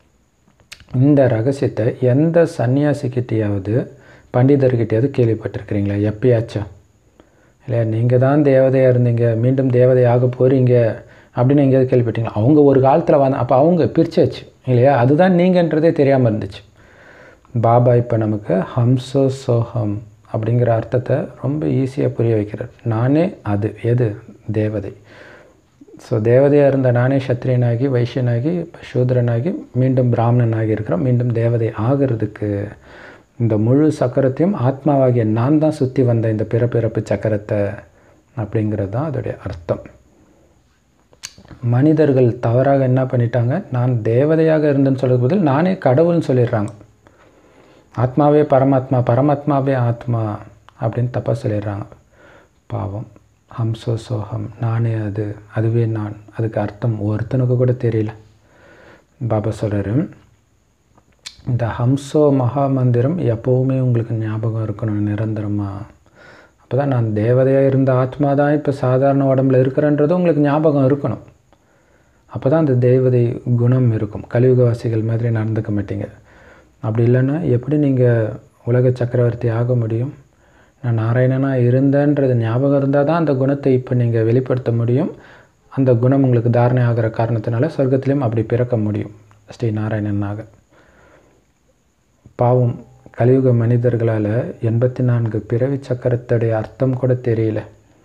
[SPEAKER 1] இந்த ரகசியத்தை எந்த சன்னியாசிக்கிட்டேயாவது பண்டிதர்கிட்டயாவது கேள்விப்பட்டிருக்கிறீங்களா எப்பயாச்சும் இல்லையா நீங்கள் தான் தேவதையாக இருந்தீங்க மீண்டும் தேவதை ஆக போகிறீங்க அப்படின்னு எங்கேயாவது கேள்விப்பட்டீங்களா அவங்க ஒரு காலத்தில் வந்த அப்போ அவங்க பிரிச்சாச்சு இல்லையா அதுதான் நீங்கன்றதே தெரியாமல் இருந்துச்சு பாபா இப்போ நமக்கு ஹம்சோ சோஹம் அப்படிங்கிற அர்த்தத்தை ரொம்ப ஈஸியாக புரிய வைக்கிறார் நானே அது எது தேவதை ஸோ தேவதையாக இருந்த நானே சத்திரியனாகி வைஷ்யனாகி இப்போ சூத்ரனாகி மீண்டும் பிராமணனாகி இருக்கிறோம் மீண்டும் தேவதை ஆகிறதுக்கு இந்த முழு சக்கரத்தையும் ஆத்மாவாகிய நான் தான் சுற்றி வந்த இந்த பிறப்பிறப்பு சக்கரத்தை அப்படிங்கிறது தான் அதோடைய அர்த்தம் மனிதர்கள் தவறாக என்ன பண்ணிட்டாங்க நான் தேவதையாக இருந்தேன்னு சொல்றது பதில் நானே கடவுள்னு சொல்லிடுறாங்க ஆத்மாவே பரமாத்மா பரமாத்மாவே ஆத்மா அப்படின்னு தப்பாக சொல்லிடுறாங்க பாவம் ஹம்சோ சோகம் நானே அது அதுவே நான் அதுக்கு அர்த்தம் ஒருத்தனுக்கு கூட தெரியல பாபா சொல்கிறாரு இந்த ஹம்சோ மகா மந்திரம் எப்போவுமே உங்களுக்கு ஞாபகம் இருக்கணும் நிரந்தரமாக அப்போ தான் நான் தேவதையாக இருந்த ஆத்மா தான் இப்போ சாதாரண உடம்புல இருக்கிறேன்றது உங்களுக்கு ஞாபகம் இருக்கணும் அப்போ தான் அந்த தேவதை குணம் இருக்கும் கலியுகவாசிகள் மாதிரி நடந்துக்க மாட்டீங்க அப்படி இல்லைன்னா எப்படி நீங்கள் உலக சக்கரவர்த்தி ஆக முடியும் நான் நாராயணனாக இருந்தேன்றது ஞாபகம் இருந்தால் தான் அந்த குணத்தை இப்போ நீங்கள் வெளிப்படுத்த முடியும் அந்த குணம் உங்களுக்கு தாரணை ஆகிற காரணத்தினால சொர்க்கத்திலையும் அப்படி பிறக்க முடியும் ஸ்ரீ நாராயணனாக பாவம் கலியுக மனிதர்களால் எண்பத்தி நான்கு பிறவி சக்கரத்துடைய அர்த்தம் கூட தெரியல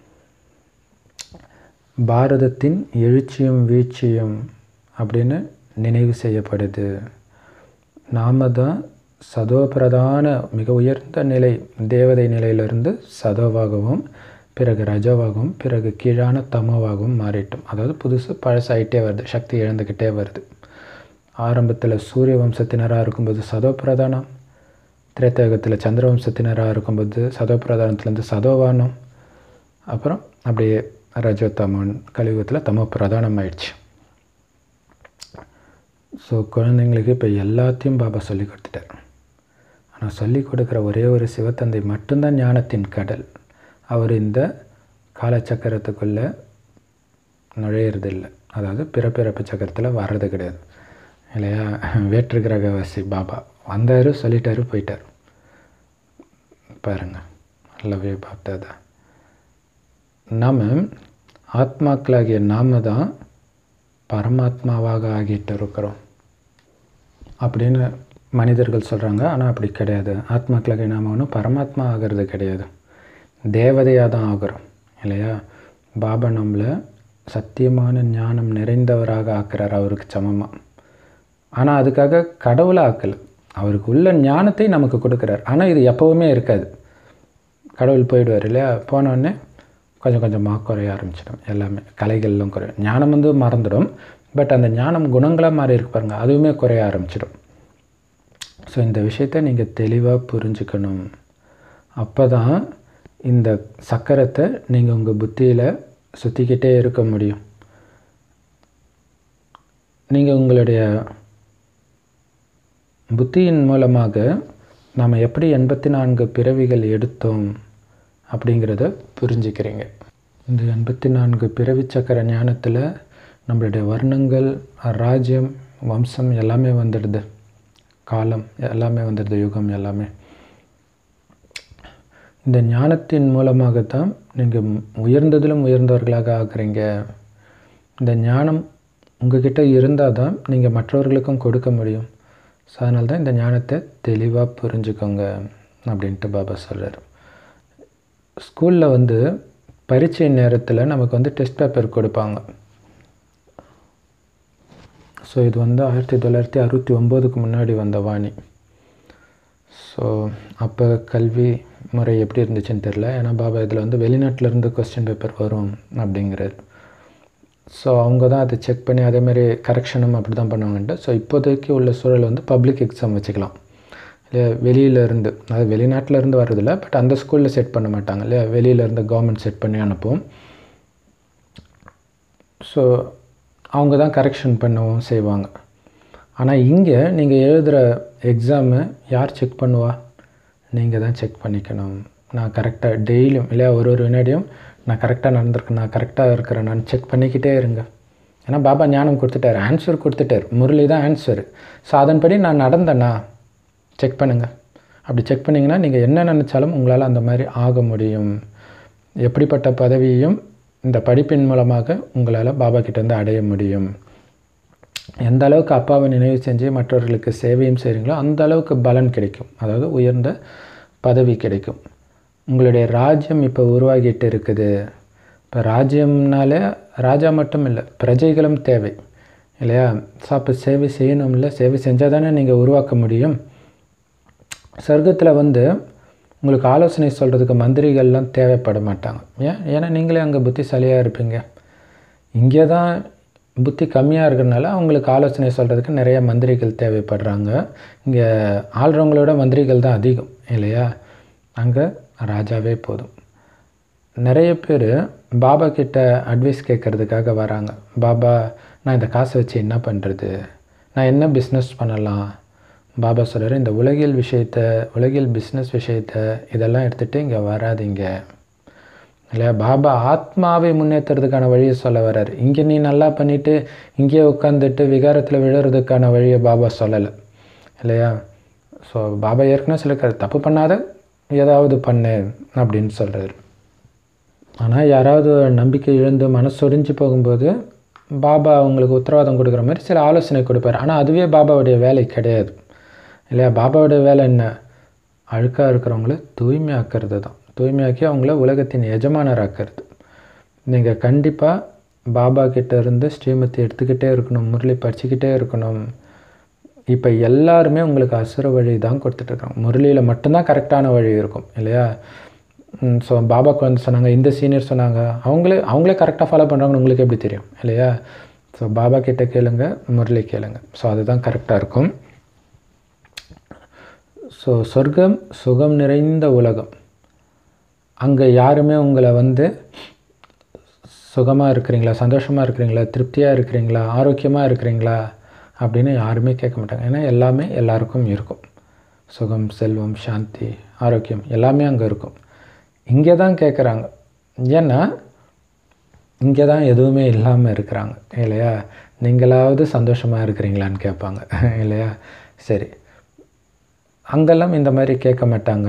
[SPEAKER 1] பாரதத்தின் எழுச்சியும் வீழ்ச்சியும் அப்படின்னு நினைவு செய்யப்படுது நாம தான் சதோ பிரதான மிக உயர்ந்த நிலை தேவதை நிலையிலிருந்து சதோவாகவும் பிறகு ரஜோவாகவும் பிறகு கீழான தமோவாகவும் மாறிட்டோம் அதாவது புதுசு பழசாயிட்டே வருது சக்தி இழந்துக்கிட்டே வருது ஆரம்பத்தில் சூரிய வம்சத்தினராக இருக்கும்போது சதோ பிரதானம் திரேத்தயுகத்தில் சந்திர வம்சத்தினராக இருக்கும்போது சதோ பிரதானத்துலேருந்து சதோவானம் அப்புறம் அப்படியே ரஜோ தமோன் கலியுகத்தில் தமோ பிரதானம் ஆயிடுச்சு ஸோ குழந்தைங்களுக்கு இப்போ எல்லாத்தையும் பாபா சொல்லி கொடுத்துட்டார் ஆனால் சொல்லி கொடுக்குற ஒரே ஒரு சிவத்தந்தை மட்டும்தான் ஞானத்தின் கடல் அவர் இந்த காலச்சக்கரத்துக்குள்ளே நுழையிறதில்லை அதாவது பிறப்பிறப்பு சக்கரத்தில் வர்றது கிடையாது இல்லையா வேற்று கிரகவாசி பாபா வந்தார் சொல்லிட்டாரு போயிட்டார் பாருங்க நல்லவே பார்த்ததா நாம் ஆத்மாக்களாகிய நாம தான் பரமாத்மாவாக ஆகிட்டு இருக்கிறோம் அப்படின்னு மனிதர்கள் சொல்கிறாங்க ஆனால் அப்படி கிடையாது ஆத்மாக்களாகிய நாம ஒன்றும் பரமாத்மா ஆகிறது கிடையாது தேவதையாக தான் ஆகிறோம் இல்லையா பாபா நம்மளை சத்தியமான ஞானம் நிறைந்தவராக ஆக்குறார் அவருக்கு சமமாக ஆனால் அதுக்காக கடவுளை ஆக்கலை அவருக்கு உள்ள ஞானத்தை நமக்கு கொடுக்குறார் ஆனால் இது எப்போவுமே இருக்காது கடவுள் போயிடுவார் இல்லையா போனோடனே கொஞ்சம் கொஞ்சமாக குறைய ஆரம்பிச்சிடும் எல்லாமே கலைகள்லாம் குறையும் ஞானம் வந்து மறந்துடும் பட் அந்த ஞானம் குணங்களாக மாறி இருக்கு பாருங்கள் அதுவுமே குறைய ஆரம்பிச்சிடும் ஸோ இந்த விஷயத்தை நீங்கள் தெளிவாக புரிஞ்சுக்கணும் அப்போ தான் இந்த சக்கரத்தை நீங்கள் உங்கள் புத்தியில் சுற்றிக்கிட்டே இருக்க முடியும் நீங்கள் உங்களுடைய புத்தியின் மூலமாக நாம் எப்படி எண்பத்தி நான்கு பிறவிகள் எடுத்தோம் அப்படிங்கிறத புரிஞ்சுக்கிறீங்க இந்த எண்பத்தி நான்கு பிறவி சக்கர ஞானத்தில் நம்மளுடைய வர்ணங்கள் ராஜ்யம் வம்சம் எல்லாமே வந்துடுது காலம் எல்லாமே வந்துடுது யுகம் எல்லாமே இந்த ஞானத்தின் மூலமாகத்தான் நீங்கள் உயர்ந்ததிலும் உயர்ந்தவர்களாக ஆக்குறீங்க இந்த ஞானம் உங்ககிட்ட இருந்தால் தான் நீங்கள் மற்றவர்களுக்கும் கொடுக்க முடியும் ஸோ அதனால தான் இந்த ஞானத்தை தெளிவாக புரிஞ்சுக்கோங்க அப்படின்ட்டு பாபா சொல்கிறார் ஸ்கூலில் வந்து பரீட்சை நேரத்தில் நமக்கு வந்து டெஸ்ட் பேப்பர் கொடுப்பாங்க ஸோ இது வந்து ஆயிரத்தி தொள்ளாயிரத்தி அறுபத்தி ஒம்போதுக்கு முன்னாடி வந்த வாணி ஸோ அப்போ கல்வி முறை எப்படி இருந்துச்சுன்னு தெரில ஏன்னா பாபா இதில் வந்து வெளிநாட்டிலேருந்து கொஸ்டின் பேப்பர் வரும் அப்படிங்கிறார் ஸோ அவங்க தான் அதை செக் பண்ணி அதேமாரி கரெக்ஷனும் அப்படி தான் பண்ணுவாங்கன்ட்டு ஸோ இப்போதைக்கு உள்ள சூழல் வந்து பப்ளிக் எக்ஸாம் வச்சுக்கலாம் இல்லையா வெளியிலேருந்து அதாவது வெளிநாட்டிலேருந்து வர்றதில்ல பட் அந்த ஸ்கூலில் செட் பண்ண மாட்டாங்க இல்லையா வெளியிலேருந்து கவர்மெண்ட் செட் பண்ணி அனுப்பும் ஸோ அவங்க தான் கரெக்ஷன் பண்ணவும் செய்வாங்க ஆனால் இங்கே நீங்கள் எழுதுகிற எக்ஸாமு யார் செக் பண்ணுவா நீங்கள் தான் செக் பண்ணிக்கணும் நான் கரெக்டாக டெய்லியும் இல்லையா ஒரு ஒரு வினாடியும் நான் கரெக்டாக நடந்திருக்கேன் நான் கரெக்டாக இருக்கிறேன் நான் செக் பண்ணிக்கிட்டே இருங்க ஏன்னா பாபா ஞானம் கொடுத்துட்டார் ஆன்சர் கொடுத்துட்டார் முரளி தான் ஆன்சர் ஸோ அதன்படி நான் நடந்தேனா செக் பண்ணுங்கள் அப்படி செக் பண்ணிங்கன்னா நீங்கள் என்ன நினச்சாலும் உங்களால் அந்த மாதிரி ஆக முடியும் எப்படிப்பட்ட பதவியையும் இந்த படிப்பின் மூலமாக உங்களால் பாபா கிட்டேருந்து அடைய முடியும் எந்த அளவுக்கு அப்பாவை நினைவு செஞ்சு மற்றவர்களுக்கு சேவையும் செய்கிறீங்களோ அந்த அளவுக்கு பலன் கிடைக்கும் அதாவது உயர்ந்த பதவி கிடைக்கும் உங்களுடைய ராஜ்யம் இப்போ உருவாகிட்டு இருக்குது இப்போ ராஜ்யம்னாலே ராஜா மட்டும் இல்லை பிரஜைகளும் தேவை இல்லையா ஸோ அப்போ சேவை செய்யணும்ல சேவை செஞ்சால் தானே நீங்கள் உருவாக்க முடியும் சொர்க்கத்தில் வந்து உங்களுக்கு ஆலோசனை சொல்கிறதுக்கு மந்திரிகள்லாம் தேவைப்பட மாட்டாங்க ஏன் ஏன்னா நீங்களே அங்கே புத்திசாலியாக இருப்பீங்க இங்கே தான் புத்தி கம்மியாக இருக்கிறனால அவங்களுக்கு ஆலோசனை சொல்கிறதுக்கு நிறைய மந்திரிகள் தேவைப்படுறாங்க இங்கே ஆள்றவங்களோட மந்திரிகள் தான் அதிகம் இல்லையா அங்கே ராஜாவே போதும் நிறைய பேர் பாபா கிட்ட அட்வைஸ் கேட்குறதுக்காக வராங்க பாபா நான் இந்த காசை வச்சு என்ன பண்ணுறது நான் என்ன பிஸ்னஸ் பண்ணலாம் பாபா சொல்கிறார் இந்த உலகியல் விஷயத்த உலகியல் பிஸ்னஸ் விஷயத்த இதெல்லாம் எடுத்துகிட்டு இங்கே வராதீங்க இல்லையா பாபா ஆத்மாவை முன்னேற்றுறதுக்கான வழியை சொல்ல வர்றார் இங்கே நீ நல்லா பண்ணிவிட்டு இங்கேயே உட்காந்துட்டு விகாரத்தில் விழுறதுக்கான வழியை பாபா சொல்லலை இல்லையா ஸோ பாபா ஏற்கனவே சொல்லியிருக்காரு தப்பு பண்ணாத ஏதாவது பண்ணு அப்படின்னு சொல்கிறார் ஆனால் யாராவது நம்பிக்கை இழந்து மனசொடிஞ்சு போகும்போது பாபா அவங்களுக்கு உத்தரவாதம் கொடுக்குற மாதிரி சில ஆலோசனை கொடுப்பார் ஆனால் அதுவே பாபாவுடைய வேலை கிடையாது இல்லையா பாபாவுடைய வேலை என்ன அழுக்காக இருக்கிறவங்கள தூய்மையாக்கிறது தான் தூய்மையாக்கி அவங்கள உலகத்தின் எஜமானராக்கிறது நீங்கள் கண்டிப்பாக பாபா கிட்ட இருந்து ஸ்ரீமதி எடுத்துக்கிட்டே இருக்கணும் முரளி படிச்சுக்கிட்டே இருக்கணும் இப்போ எல்லாருமே உங்களுக்கு அசுர வழி தான் கொடுத்துட்ருக்காங்க முரளியில் மட்டும்தான் கரெக்டான வழி இருக்கும் இல்லையா ஸோ பாபாக்கு வந்து சொன்னாங்க இந்த சீனியர் சொன்னாங்க அவங்களே அவங்களே கரெக்டாக ஃபாலோ பண்ணுறாங்கன்னு உங்களுக்கு எப்படி தெரியும் இல்லையா ஸோ பாபா கிட்ட கேளுங்க முரளி கேளுங்க ஸோ அதுதான் கரெக்டாக இருக்கும் ஸோ சொர்க்கம் சுகம் நிறைந்த உலகம் அங்கே யாருமே உங்களை வந்து சுகமாக இருக்கிறீங்களா சந்தோஷமாக இருக்கிறீங்களா திருப்தியாக இருக்கிறீங்களா ஆரோக்கியமாக இருக்கிறீங்களா அப்படின்னு யாருமே கேட்க மாட்டாங்க ஏன்னா எல்லாமே எல்லாருக்கும் இருக்கும் சுகம் செல்வம் சாந்தி ஆரோக்கியம் எல்லாமே அங்கே இருக்கும் இங்கே தான் கேட்குறாங்க ஏன்னா இங்கே தான் எதுவுமே இல்லாமல் இருக்கிறாங்க இல்லையா நீங்களாவது சந்தோஷமாக இருக்கிறீங்களான்னு கேட்பாங்க இல்லையா சரி அங்கெல்லாம் இந்த மாதிரி கேட்க மாட்டாங்க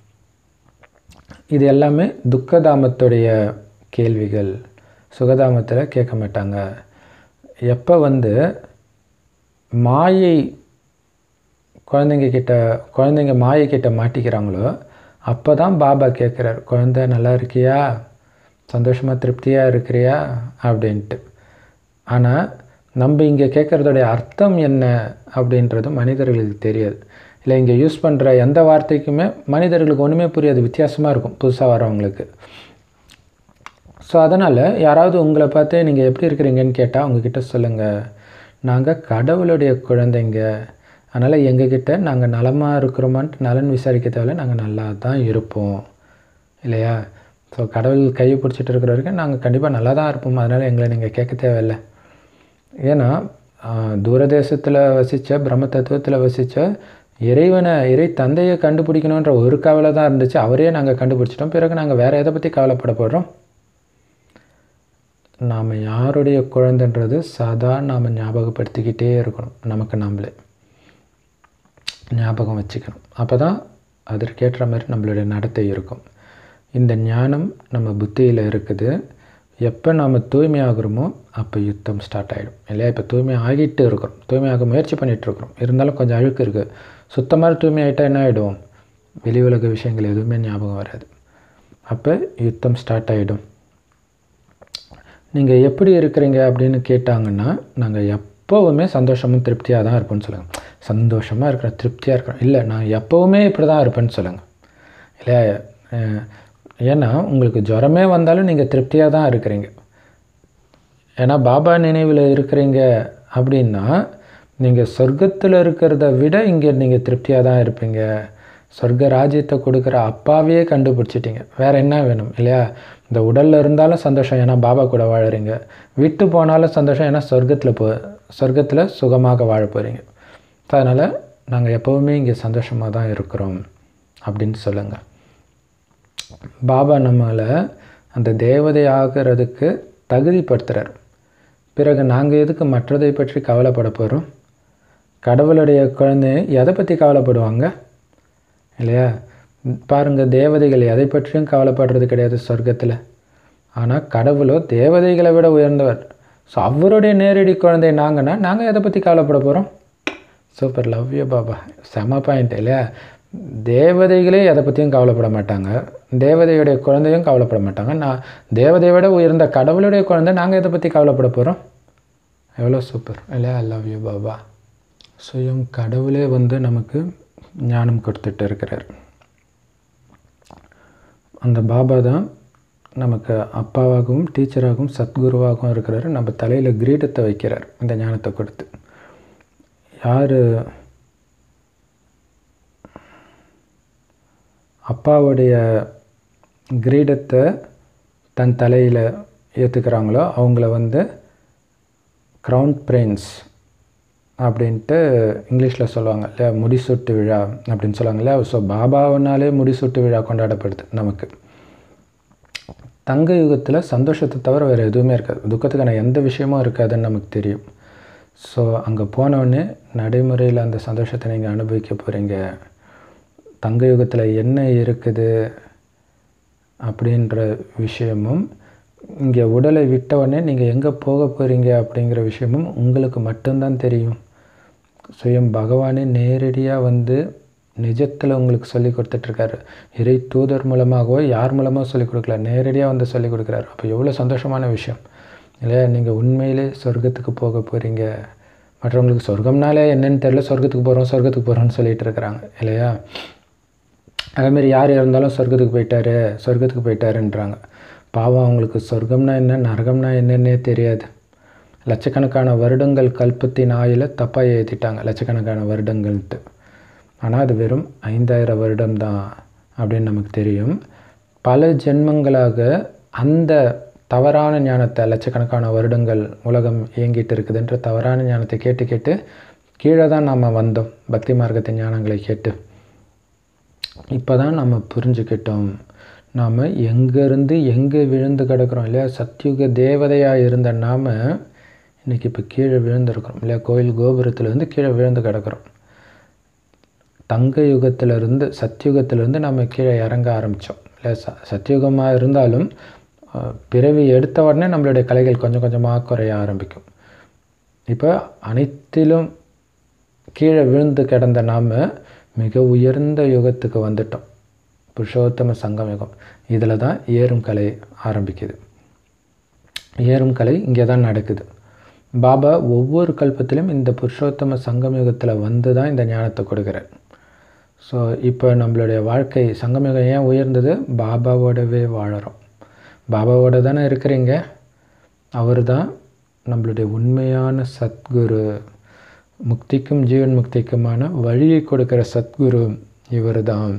[SPEAKER 1] இது எல்லாமே துக்கதாமத்துடைய கேள்விகள் சுகதாமத்தில் கேட்க மாட்டாங்க எப்போ வந்து மாயை குழந்தைங்க கிட்ட குழந்தைங்க மாயை கிட்ட மாட்டிக்கிறாங்களோ அப்போ தான் பாபா கேட்குறாரு குழந்தை நல்லா இருக்கியா சந்தோஷமாக திருப்தியாக இருக்கிறியா அப்படின்ட்டு ஆனால் நம்ம இங்கே கேட்குறதோடைய அர்த்தம் என்ன அப்படின்றது மனிதர்களுக்கு தெரியாது இல்லை இங்கே யூஸ் பண்ணுற எந்த வார்த்தைக்குமே மனிதர்களுக்கு ஒன்றுமே புரியாது வித்தியாசமாக இருக்கும் புதுசாக வரவங்களுக்கு ஸோ அதனால் யாராவது உங்களை பார்த்து நீங்கள் எப்படி இருக்கிறீங்கன்னு கேட்டால் அவங்கக்கிட்ட சொல்லுங்கள் நாங்கள் கடவுளுடைய குழந்தைங்க அதனால் எங்ககிட்ட நாங்கள் நலமாக இருக்கிறோமான்ட்டு நலன் விசாரிக்க தேவையில்ல நாங்கள் நல்லா தான் இருப்போம் இல்லையா ஸோ கடவுள் கையை பிடிச்சிட்டு இருக்கிற வரைக்கும் நாங்கள் கண்டிப்பாக நல்லா தான் இருப்போம் அதனால் எங்களை நீங்கள் கேட்க தேவையில்லை ஏன்னா தூரதேசத்தில் வசித்த பிரம்ம தத்துவத்தில் வசித்த இறைவனை இறை தந்தையை கண்டுபிடிக்கணுன்ற ஒரு கவலை தான் இருந்துச்சு அவரே நாங்கள் கண்டுபிடிச்சிட்டோம் பிறகு நாங்கள் வேறு எதை பற்றி கவலைப்பட போடுறோம் நாம் யாருடைய குழந்தைன்றது சதா நாம் ஞாபகப்படுத்திக்கிட்டே இருக்கணும் நமக்கு நாமளே ஞாபகம் வச்சுக்கணும் அப்போ தான் அதற்கேற்ற மாதிரி நம்மளுடைய நடத்தை இருக்கும் இந்த ஞானம் நம்ம புத்தியில் இருக்குது எப்போ நாம் தூய்மையாகிறோமோ அப்போ யுத்தம் ஸ்டார்ட் ஆகிடும் இல்லையா இப்போ தூய்மை ஆகிட்டு இருக்கிறோம் தூய்மையாக முயற்சி பண்ணிகிட்டு இருக்கிறோம் இருந்தாலும் கொஞ்சம் அழுக்கு இருக்குது சுத்தமாக தூய்மை ஆகிட்டால் என்ன ஆகிடும் வெளி உலக விஷயங்கள் எதுவுமே ஞாபகம் வராது அப்போ யுத்தம் ஸ்டார்ட் ஆகிடும் நீங்கள் எப்படி இருக்கிறீங்க அப்படின்னு கேட்டாங்கன்னா நாங்கள் எப்போவுமே சந்தோஷமும் திருப்தியாக தான் இருப்போம்னு சொல்லுங்கள் சந்தோஷமாக இருக்கிறேன் திருப்தியாக இருக்கிறேன் இல்லை நான் எப்போவுமே இப்படி தான் இருப்பேன்னு சொல்லுங்கள் இல்லையா ஏன்னா உங்களுக்கு ஜுரமே வந்தாலும் நீங்கள் திருப்தியாக தான் இருக்கிறீங்க ஏன்னா பாபா நினைவில் இருக்கிறீங்க அப்படின்னா நீங்கள் சொர்க்கத்தில் இருக்கிறத விட இங்கே நீங்கள் திருப்தியாக தான் இருப்பீங்க சொர்க்க ராஜ்யத்தை கொடுக்குற அப்பாவையே கண்டுபிடிச்சிட்டிங்க வேறு என்ன வேணும் இல்லையா இந்த உடலில் இருந்தாலும் சந்தோஷம் ஏன்னா பாபா கூட வாழறீங்க விட்டு போனாலும் சந்தோஷம் ஏன்னா சொர்க்கத்தில் போ சொர்க்கத்தில் சுகமாக வாழ போகிறீங்க ஸோ அதனால் நாங்கள் எப்போவுமே இங்கே சந்தோஷமாக தான் இருக்கிறோம் அப்படின்னு சொல்லுங்கள் பாபா நம்மளை அந்த தேவதை ஆகிறதுக்கு தகுதிப்படுத்துகிறார் பிறகு நாங்கள் எதுக்கு மற்றதை பற்றி கவலைப்பட போகிறோம் கடவுளுடைய குழந்தை எதை பற்றி கவலைப்படுவாங்க இல்லையா பாருங்கள் தேவதைகள் எதை பற்றியும் கவலைப்படுறது கிடையாது சொர்க்கத்தில் ஆனால் கடவுளோ தேவதைகளை விட உயர்ந்தவர் ஸோ அவருடைய நேரடி குழந்தை நாங்கன்னா நாங்கள் எதை பற்றி கவலைப்பட போகிறோம் சூப்பர் லவ் யூ பாபா செம பாயிண்ட் இல்லையா தேவதைகளே எதை பற்றியும் கவலைப்பட மாட்டாங்க தேவதையுடைய குழந்தையும் கவலைப்பட மாட்டாங்க நான் தேவதையை விட உயர்ந்த கடவுளுடைய குழந்தை நாங்கள் எதை பற்றி கவலைப்பட போகிறோம் எவ்வளோ சூப்பர் இல்லையா ஐ லவ் யூ பாபா சுயம் கடவுளே வந்து நமக்கு ஞானம் கொடுத்துட்டு இருக்கிறார் அந்த பாபா தான் நமக்கு அப்பாவாகவும் டீச்சராகவும் சத்குருவாகவும் இருக்கிறாரு நம்ம தலையில் கிரீடத்தை வைக்கிறார் இந்த ஞானத்தை கொடுத்து யார் அப்பாவுடைய கிரீடத்தை தன் தலையில் ஏற்றுக்கிறாங்களோ அவங்கள வந்து க்ரௌன் பிரின்ஸ் அப்படின்ட்டு இங்கிலீஷில் சொல்லுவாங்க இல்லையா முடிசூட்டு விழா அப்படின்னு சொல்லுவாங்க இல்லையா ஸோ பாபாவனாலே முடிசூட்டு விழா கொண்டாடப்படுது நமக்கு தங்க யுகத்தில் சந்தோஷத்தை தவிர வேறு எதுவுமே இருக்காது துக்கத்துக்கான எந்த விஷயமும் இருக்காதுன்னு நமக்கு தெரியும் ஸோ அங்கே போனோடனே நடைமுறையில் அந்த சந்தோஷத்தை நீங்கள் அனுபவிக்க போகிறீங்க தங்க யுகத்தில் என்ன இருக்குது அப்படின்ற விஷயமும் இங்கே உடலை விட்டவுடனே நீங்கள் எங்கே போக போகிறீங்க அப்படிங்கிற விஷயமும் உங்களுக்கு மட்டும்தான் தெரியும் சுயம் பகவானே நேரடியாக வந்து நிஜத்தில் உங்களுக்கு சொல்லி கொடுத்துட்ருக்காரு இறை தூதர் மூலமாகவோ யார் மூலமாக சொல்லிக் கொடுக்கல நேரடியாக வந்து சொல்லி கொடுக்குறாரு அப்போ எவ்வளோ சந்தோஷமான விஷயம் இல்லையா நீங்கள் உண்மையிலே சொர்க்கத்துக்கு போக போகிறீங்க மற்றவங்களுக்கு சொர்க்கம்னாலே என்னென்னு தெரில சொர்க்கத்துக்கு போகிறோம் சொர்க்கத்துக்கு போகிறோம்னு சொல்லிகிட்டு இருக்கிறாங்க இல்லையா அதேமாரி யார் இருந்தாலும் சொர்க்கத்துக்கு போயிட்டாரு சொர்க்கத்துக்கு போயிட்டாருன்றாங்க பாவம் அவங்களுக்கு சொர்க்கம்னா என்ன நரகம்னா என்னன்னே தெரியாது லட்சக்கணக்கான வருடங்கள் கல்பத்தின் ஆயில தப்பாக ஏற்றிட்டாங்க லட்சக்கணக்கான வருடங்கள்ட்டு ஆனால் அது வெறும் ஐந்தாயிரம் வருடம் தான் அப்படின்னு நமக்கு தெரியும் பல ஜென்மங்களாக அந்த தவறான ஞானத்தை லட்சக்கணக்கான வருடங்கள் உலகம் இயங்கிட்டு இருக்குதுன்ற தவறான ஞானத்தை கேட்டு கேட்டு கீழே தான் நாம் வந்தோம் பக்தி மார்க்கத்தின் ஞானங்களை கேட்டு இப்போ தான் நம்ம புரிஞ்சுக்கிட்டோம் நாம் எங்கேருந்து எங்கே விழுந்து கிடக்கிறோம் இல்லையா சத்யுக தேவதையாக இருந்த நாம் இன்றைக்கி இப்போ கீழே விழுந்திருக்கிறோம் இல்லையா கோயில் கோபுரத்துலேருந்து கீழே விழுந்து கிடக்கிறோம் தங்க யுகத்திலிருந்து சத்யுகத்திலிருந்து நம்ம கீழே இறங்க ஆரம்பித்தோம் இல்லை ச சத்யுகமாக இருந்தாலும் அஹ், பிறவி எடுத்த உடனே நம்மளுடைய கலைகள் கொஞ்சம் கொஞ்சமாக குறைய ஆரம்பிக்கும் இப்போ அனைத்திலும் கீழே விழுந்து கிடந்த நாம் மிக உயர்ந்த யுகத்துக்கு வந்துட்டோம் புருஷோத்தம சங்கம் யுகம் இதில் தான் ஏறும் கலை ஆரம்பிக்குது ஏறும் கலை இங்கே தான் நடக்குது பாபா ஒவ்வொரு கல்பத்திலும் இந்த புருஷோத்தம சங்கம் யுகத்தில் வந்து தான் இந்த ஞானத்தை கொடுக்குறார் ஸோ இப்போ நம்மளுடைய வாழ்க்கை சங்கமயுகம் ஏன் உயர்ந்தது பாபாவோடவே வாழறோம் பாபாவோட தானே இருக்கிறீங்க அவர் தான் நம்மளுடைய உண்மையான சத்குரு முக்திக்கும் ஜீவன் முக்திக்குமான வழியை கொடுக்கிற சத்குரு இவர் தான்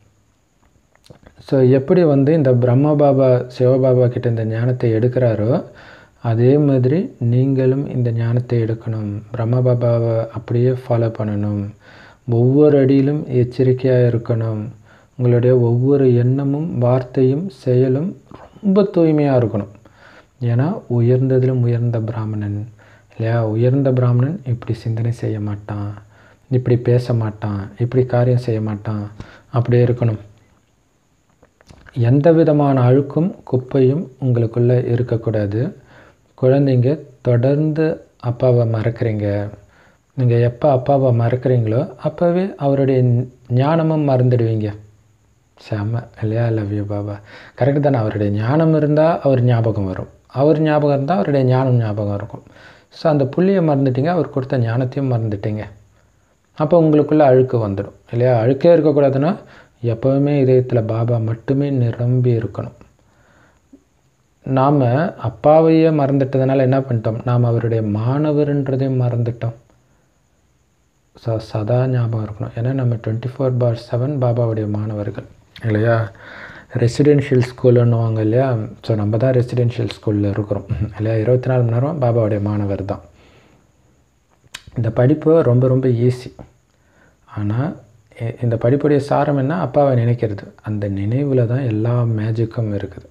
[SPEAKER 1] ஸோ எப்படி வந்து இந்த பிரம்ம பாபா சிவபாபா கிட்ட இந்த ஞானத்தை எடுக்கிறாரோ அதே மாதிரி நீங்களும் இந்த ஞானத்தை எடுக்கணும் பிரம்ம பாபாவை அப்படியே ஃபாலோ பண்ணணும் ஒவ்வொரு அடியிலும் எச்சரிக்கையாக இருக்கணும் உங்களுடைய ஒவ்வொரு எண்ணமும் வார்த்தையும் செயலும் ரொம்ப தூய்மையாக இருக்கணும் ஏன்னா உயர்ந்ததிலும் உயர்ந்த பிராமணன் இல்லையா உயர்ந்த பிராமணன் இப்படி சிந்தனை செய்ய மாட்டான் இப்படி பேச மாட்டான் இப்படி காரியம் செய்ய மாட்டான் அப்படியே இருக்கணும் எந்த விதமான அழுக்கும் குப்பையும் உங்களுக்குள்ளே இருக்கக்கூடாது குழந்தைங்க தொடர்ந்து அப்பாவை மறக்கிறீங்க நீங்கள் எப்போ அப்பாவை மறக்கிறீங்களோ அப்போவே அவருடைய ஞானமும் மறந்துடுவீங்க செம்ம இல்லையா லவ் யூ பாபா கரெக்டு தானே அவருடைய ஞானம் இருந்தால் அவர் ஞாபகம் வரும் அவர் ஞாபகம் இருந்தால் அவருடைய ஞானம் ஞாபகம் இருக்கும் ஸோ அந்த புள்ளியை மறந்துட்டீங்க அவர் கொடுத்த ஞானத்தையும் மறந்துட்டீங்க அப்போ உங்களுக்குள்ளே அழுக்கு வந்துடும் இல்லையா அழுக்கே இருக்கக்கூடாதுன்னா எப்போவுமே இதயத்தில் பாபா மட்டுமே நிரம்பி இருக்கணும் நாம் அப்பாவையே மறந்துட்டதுனால என்ன பண்ணிட்டோம் நாம் அவருடைய மாணவர்ன்றதையும் மறந்துட்டோம் ஸோ சதா ஞாபகம் இருக்கணும் ஏன்னா நம்ம டுவெண்ட்டி ஃபோர் பார் செவன் பாபாவுடைய மாணவர்கள் இல்லையா ரெசிடென்ஷியல் ஸ்கூலுன்னுவாங்க இல்லையா ஸோ நம்ம தான் ரெசிடென்ஷியல் ஸ்கூலில் இருக்கிறோம் இல்லையா இருபத்தி நாலு மணி நேரம் பாபாவுடைய மாணவர் தான் இந்த படிப்பு ரொம்ப ரொம்ப ஈஸி ஆனால் இ- இந்த படிப்புடைய சாரம் என்ன அப்பாவை நினைக்கிறது அந்த நினைவில் தான் எல்லா மேஜிக்கும் இருக்குது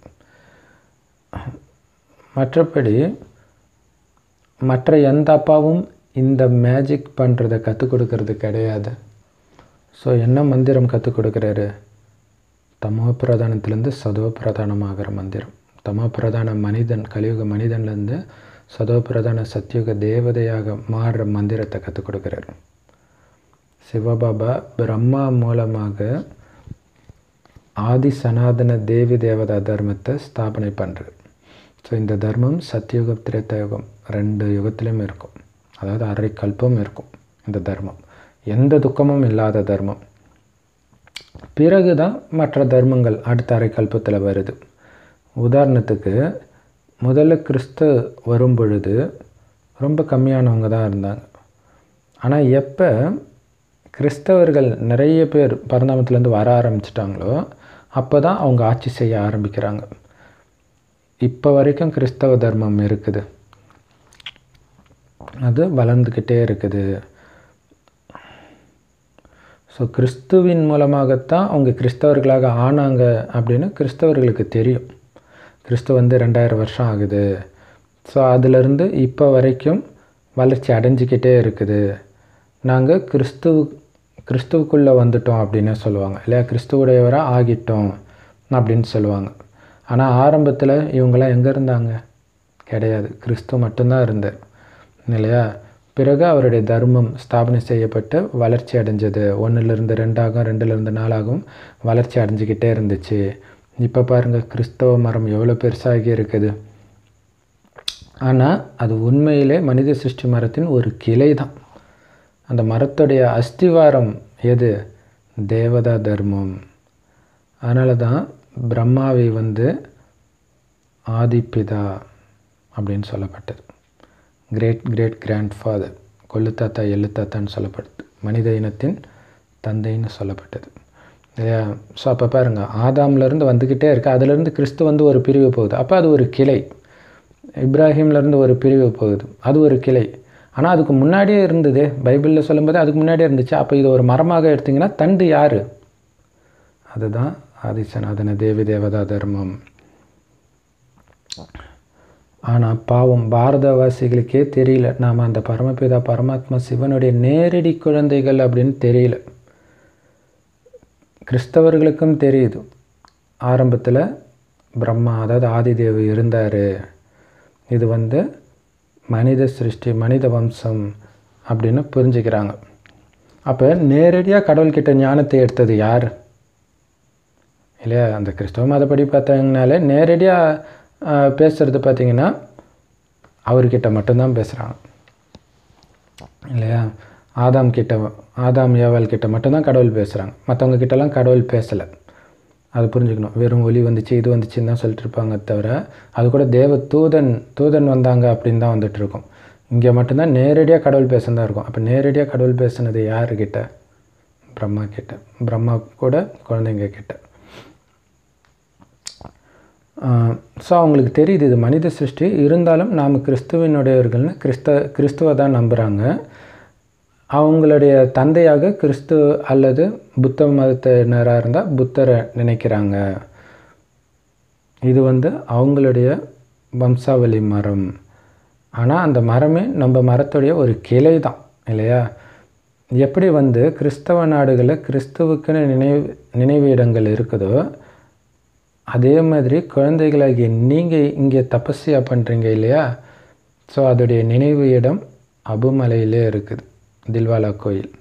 [SPEAKER 1] மற்றபடி மற்ற எந்த அப்பாவும் இந்த மேஜிக் பண்ணுறதை கற்றுக் கொடுக்கறது கிடையாது ஸோ என்ன மந்திரம் கற்றுக் கொடுக்குறாரு தமோ பிரதானத்திலேருந்து சதோ பிரதானமாகிற மந்திரம் தமோ பிரதான மனிதன் கலியுக மனிதன்லேருந்து சதோ பிரதான சத்யுக தேவதையாக மாறுற மந்திரத்தை கற்றுக் கொடுக்குறாரு சிவபாபா பிரம்மா மூலமாக ஆதி சனாதன தேவி தேவதா தர்மத்தை ஸ்தாபனை பண்ணுறார் ஸோ இந்த தர்மம் சத்யுகம் திரேத்தயுகம் ரெண்டு யுகத்திலையும் இருக்கும் அதாவது அரை கல்பம் இருக்கும் இந்த தர்மம் எந்த துக்கமும் இல்லாத தர்மம் பிறகு தான் மற்ற தர்மங்கள் அடுத்த அரை கல்பத்தில் வருது உதாரணத்துக்கு முதல்ல கிறிஸ்து வரும் பொழுது ரொம்ப கம்மியானவங்க தான் இருந்தாங்க ஆனால் எப்போ கிறிஸ்தவர்கள் நிறைய பேர் பரந்தாமத்துலேருந்து வர ஆரம்பிச்சிட்டாங்களோ அப்போ தான் அவங்க ஆட்சி செய்ய ஆரம்பிக்கிறாங்க இப்போ வரைக்கும் கிறிஸ்தவ தர்மம் இருக்குது அது வளர்ந்துக்கிட்டே இருக்குது ஸோ கிறிஸ்துவின் மூலமாகத்தான் அவங்க கிறிஸ்தவர்களாக ஆனாங்க அப்படின்னு கிறிஸ்தவர்களுக்கு தெரியும் கிறிஸ்து வந்து ரெண்டாயிரம் வருஷம் ஆகுது ஸோ அதிலிருந்து இப்போ வரைக்கும் வளர்ச்சி அடைஞ்சிக்கிட்டே இருக்குது நாங்கள் கிறிஸ்துவ கிறிஸ்துவுக்குள்ளே வந்துட்டோம் அப்படின்னு சொல்லுவாங்க இல்லையா கிறிஸ்துவுடையவராக ஆகிட்டோம் அப்படின்னு சொல்லுவாங்க ஆனால் ஆரம்பத்தில் இவங்களாம் எங்கே இருந்தாங்க கிடையாது கிறிஸ்து மட்டும்தான் இருந்தார் இல்லையா பிறகு அவருடைய தர்மம் ஸ்தாபனை செய்யப்பட்டு வளர்ச்சி அடைஞ்சது ஒன்றுலேருந்து ரெண்டாகும் ரெண்டுலேருந்து நாலாகும் வளர்ச்சி அடைஞ்சிக்கிட்டே இருந்துச்சு இப்போ பாருங்கள் கிறிஸ்தவ மரம் எவ்வளோ பெருசாகி இருக்குது ஆனால் அது உண்மையிலே மனித சிருஷ்டி மரத்தின் ஒரு கிளை தான் அந்த மரத்துடைய அஸ்திவாரம் எது தேவதா தர்மம் அதனால தான் பிரம்மாவை வந்து ஆதிப்பிதா அப்படின்னு சொல்லப்பட்டது கிரேட் கிரேட் கிராண்ட் ஃபாதர் கொள்ளு தாத்தா எள்ளு தாத்தான்னு சொல்லப்படுது மனித இனத்தின் தந்தைன்னு சொல்லப்பட்டது இல்லையா ஸோ அப்போ பாருங்கள் ஆதாம்லேருந்து வந்துக்கிட்டே இருக்கு அதுலேருந்து கிறிஸ்து வந்து ஒரு பிரிவு போகுது அப்போ அது ஒரு கிளை இப்ராஹிம்லேருந்து ஒரு பிரிவு போகுது அது ஒரு கிளை ஆனால் அதுக்கு முன்னாடியே இருந்தது பைபிளில் சொல்லும்போது அதுக்கு முன்னாடியே இருந்துச்சு அப்போ இது ஒரு மரமாக எடுத்திங்கன்னா தண்டு யார் அதுதான் ஆதிசநாதன தேவி தேவதா தர்மம் ஆனால் பாவம் பாரதவாசிகளுக்கே தெரியல நாம் அந்த பரமபிதா பரமாத்மா சிவனுடைய நேரடி குழந்தைகள் அப்படின்னு தெரியல கிறிஸ்தவர்களுக்கும் தெரியுது ஆரம்பத்தில் பிரம்மா அதாவது ஆதிதேவ் இருந்தார் இது வந்து மனித சிருஷ்டி மனித வம்சம் அப்படின்னு புரிஞ்சுக்கிறாங்க அப்போ நேரடியாக கடவுள்கிட்ட ஞானத்தை எடுத்தது யார் இல்லையா அந்த கிறிஸ்தவ மதப்படி பார்த்தாங்கனாலே நேரடியாக பேசுகிறது பார்த்தீங்கன்னா அவர்கிட்ட மட்டும்தான் பேசுகிறாங்க இல்லையா ஆதாம் கிட்ட ஆதாம் ஏவாள் கிட்ட மட்டும்தான் கடவுள் பேசுகிறாங்க மற்றவங்க கிட்டலாம் கடவுள் பேசலை அது புரிஞ்சுக்கணும் வெறும் ஒலி வந்துச்சு இது வந்துச்சுன்னு தான் சொல்லிட்டு இருப்பாங்க தவிர அது கூட தேவ தூதன் தூதன் வந்தாங்க அப்படின்னு தான் வந்துட்டு இருக்கும் இங்கே மட்டும்தான் நேரடியாக கடவுள் பேசுனதா இருக்கும் அப்போ நேரடியாக கடவுள் பேசுனது யாருக்கிட்ட பிரம்மா கிட்ட பிரம்மா கூட குழந்தைங்க கிட்ட ஸோ அவங்களுக்கு தெரியுது இது மனித சிருஷ்டி இருந்தாலும் நாம் கிறிஸ்துவனுடையவர்கள்னு கிறிஸ்த கிறிஸ்துவ தான் நம்புகிறாங்க அவங்களுடைய தந்தையாக கிறிஸ்து அல்லது புத்த மதத்தினராக இருந்தால் புத்தரை நினைக்கிறாங்க இது வந்து அவங்களுடைய வம்சாவளி மரம் ஆனால் அந்த மரமே நம்ம மரத்துடைய ஒரு கிளை தான் இல்லையா எப்படி வந்து கிறிஸ்தவ நாடுகளில் கிறிஸ்துவுக்குன்னு நினைவு நினைவு இடங்கள் இருக்குதோ அதே மாதிரி குழந்தைகளாகிய நீங்கள் இங்கே தபஸ்யா பண்ணுறீங்க இல்லையா ஸோ அதோடைய நினைவு இடம் அபுமலையிலே இருக்குது தில்வாலா கோயில்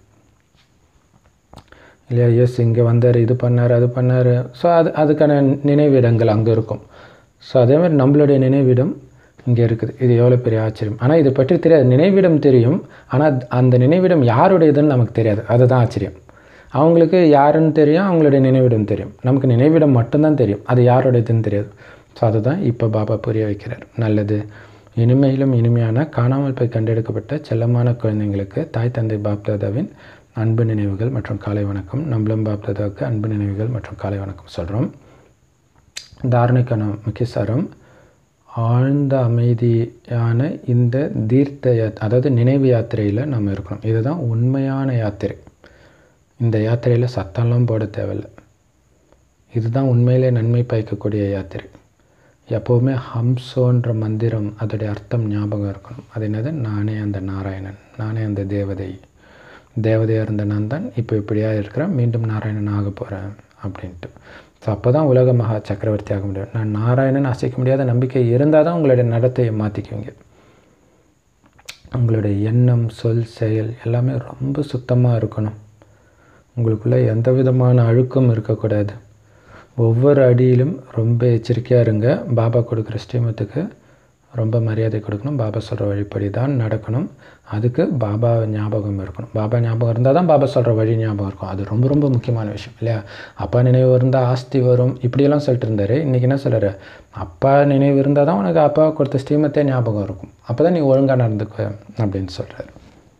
[SPEAKER 1] இல்லையா எஸ் இங்கே வந்தார் இது பண்ணார் அது பண்ணார் ஸோ அது அதுக்கான நினைவிடங்கள் அங்கே இருக்கும் ஸோ அதே மாதிரி நம்மளுடைய நினைவிடம் இங்கே இருக்குது இது எவ்வளோ பெரிய ஆச்சரியம் ஆனால் இதை பற்றி தெரியாது நினைவிடம் தெரியும் ஆனால் அந்த நினைவிடம் யாருடையதுன்னு நமக்கு தெரியாது அதுதான் ஆச்சரியம் அவங்களுக்கு யாருன்னு தெரியும் அவங்களுடைய நினைவிடம் தெரியும் நமக்கு நினைவிடம் மட்டும்தான் தெரியும் அது யாருடையதுன்னு தெரியாது ஸோ அதுதான் இப்போ பாபா புரிய வைக்கிறார் நல்லது இனிமையிலும் இனிமையான காணாமல் போய் கண்டெடுக்கப்பட்ட செல்லமான குழந்தைங்களுக்கு தாய் தந்தை பாப்தாதாவின் அன்பு நினைவுகள் மற்றும் காலை வணக்கம் நம்மளும் பாப்தாதாவுக்கு அன்பு நினைவுகள் மற்றும் காலை வணக்கம் சொல்கிறோம் தாரணைக்கான முக்கிய சாரம் ஆழ்ந்த அமைதியான இந்த தீர்த்த யாத் அதாவது நினைவு யாத்திரையில் நம்ம இருக்கணும் இதுதான் உண்மையான யாத்திரை இந்த யாத்திரையில் சத்தம்லாம் போட தேவையில்லை இதுதான் உண்மையிலே நன்மை பயக்கக்கூடிய யாத்திரை எப்போவுமே ஹம்சோன்ற மந்திரம் அதோடைய அர்த்தம் ஞாபகம் இருக்கணும் அது என்னது நானே அந்த நாராயணன் நானே அந்த தேவதை தேவதையாக இருந்த நான் தான் இப்போ இப்படியா இருக்கிறேன் மீண்டும் நாராயணன் ஆக போகிறேன் அப்படின்ட்டு ஸோ அப்போ தான் உலக மகா சக்கரவர்த்தி ஆக முடியும் நான் நாராயணன் அசைக்க முடியாத நம்பிக்கை இருந்தால் தான் உங்களுடைய நடத்தையை மாற்றிக்குவீங்க உங்களுடைய எண்ணம் சொல் செயல் எல்லாமே ரொம்ப சுத்தமாக இருக்கணும் உங்களுக்குள்ளே எந்த விதமான அழுக்கம் இருக்கக்கூடாது ஒவ்வொரு அடியிலும் ரொம்ப எச்சரிக்கையாக இருங்க பாபா கொடுக்குற ஸ்ரீமத்துக்கு ரொம்ப மரியாதை கொடுக்கணும் பாபா சொல்கிற வழிப்படி தான் நடக்கணும் அதுக்கு பாபா ஞாபகம் இருக்கணும் பாபா ஞாபகம் இருந்தால் தான் பாபா சொல்கிற வழி ஞாபகம் இருக்கும் அது ரொம்ப ரொம்ப முக்கியமான விஷயம் இல்லையா அப்பா நினைவு இருந்தால் ஆஸ்தி வரும் இப்படியெல்லாம் சொல்லிட்டு இருந்தார் இன்றைக்கி என்ன சொல்கிறாரு அப்பா நினைவு இருந்தால் தான் உனக்கு அப்பா கொடுத்த ஸ்ரீமத்தே ஞாபகம் இருக்கும் அப்போ தான் நீ ஒழுங்காக நடந்துக்குவ அப்படின்னு சொல்கிறார்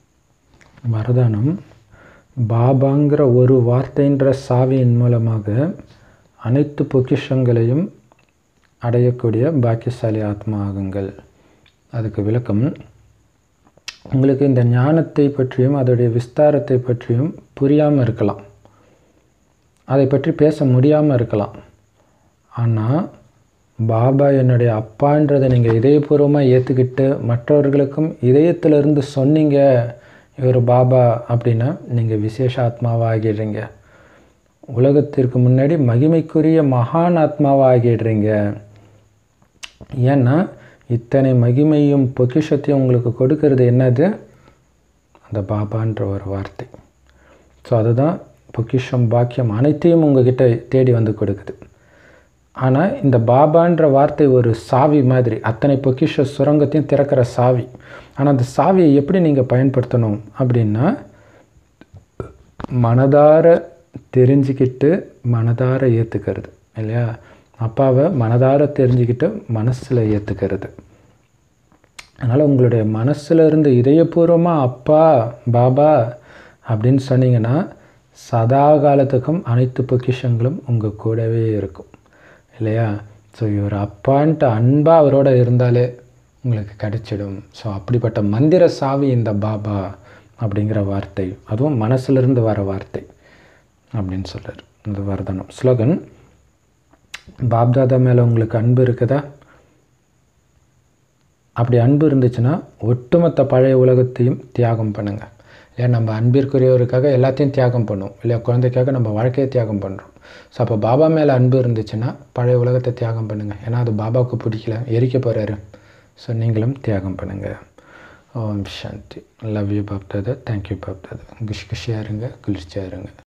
[SPEAKER 1] வரதானம் பாபாங்கிற ஒரு வார்த்தைன்ற சாவியின் மூலமாக அனைத்து பொக்கிஷங்களையும் அடையக்கூடிய பாக்கியசாலி ஆத்மா ஆகுங்கள் அதுக்கு விளக்கம் உங்களுக்கு இந்த ஞானத்தை பற்றியும் அதோடைய விஸ்தாரத்தை பற்றியும் புரியாமல் இருக்கலாம் அதை பற்றி பேச முடியாமல் இருக்கலாம் ஆனால் பாபா என்னுடைய அப்பான்றதை நீங்கள் இதயபூர்வமாக ஏற்றுக்கிட்டு மற்றவர்களுக்கும் இதயத்திலிருந்து சொன்னீங்க இவர் பாபா அப்படின்னா நீங்கள் விசேஷ ஆத்மாவாக ஆகிடுறீங்க உலகத்திற்கு முன்னாடி மகிமைக்குரிய மகான் ஆத்மாவாக ஆகிடுறீங்க ஏன்னா இத்தனை மகிமையும் பொக்கிஷத்தையும் உங்களுக்கு கொடுக்கறது என்னது அந்த பாபான்ற ஒரு வார்த்தை ஸோ அதுதான் பொக்கிஷம் பாக்கியம் அனைத்தையும் உங்ககிட்ட தேடி வந்து கொடுக்குது ஆனால் இந்த பாபான்ற வார்த்தை ஒரு சாவி மாதிரி அத்தனை பொக்கிஷ சுரங்கத்தையும் திறக்கிற சாவி ஆனால் அந்த சாவியை எப்படி நீங்கள் பயன்படுத்தணும் அப்படின்னா மனதார தெரிஞ்சுக்கிட்டு மனதார ஏற்றுக்கிறது இல்லையா அப்பாவை மனதார தெரிஞ்சுக்கிட்டு மனசில் ஏற்றுக்கிறது அதனால் உங்களுடைய மனசில் இருந்து இதயபூர்வமாக அப்பா பாபா அப்படின்னு சொன்னீங்கன்னா சதா காலத்துக்கும் அனைத்து பொக்கிஷங்களும் உங்கள் கூடவே இருக்கும் இல்லையா ஸோ இவர் அப்பான்ட்டு அன்பாக அவரோட இருந்தாலே உங்களுக்கு கிடைச்சிடும் ஸோ அப்படிப்பட்ட மந்திர சாவி இந்த பாபா அப்படிங்கிற வார்த்தை அதுவும் மனசுலேருந்து வர வார்த்தை அப்படின்னு சொல்கிறார் இந்த வரதனம் ஸ்லோகன் பாப்தாதா மேலே உங்களுக்கு அன்பு இருக்குதா அப்படி அன்பு இருந்துச்சுன்னா ஒட்டுமொத்த பழைய உலகத்தையும் தியாகம் பண்ணுங்கள் ஏன் நம்ம அன்பிற்குரியவருக்காக எல்லாத்தையும் தியாகம் பண்ணுவோம் இல்லையா குழந்தைக்காக நம்ம வாழ்க்கையை தியாகம் பண்ணுறோம் ஸோ அப்போ பாபா மேலே அன்பு இருந்துச்சுன்னா பழைய உலகத்தை தியாகம் பண்ணுங்கள் ஏன்னா அது பாபாவுக்கு பிடிக்கல எரிக்க போகிறாரு ஸோ நீங்களும் தியாகம் பண்ணுங்கள் Om Shanti love you Bapdada thank you Bapdada குஷ் குஷியாக இருங்க குளிர்ச்சியாக இருங்க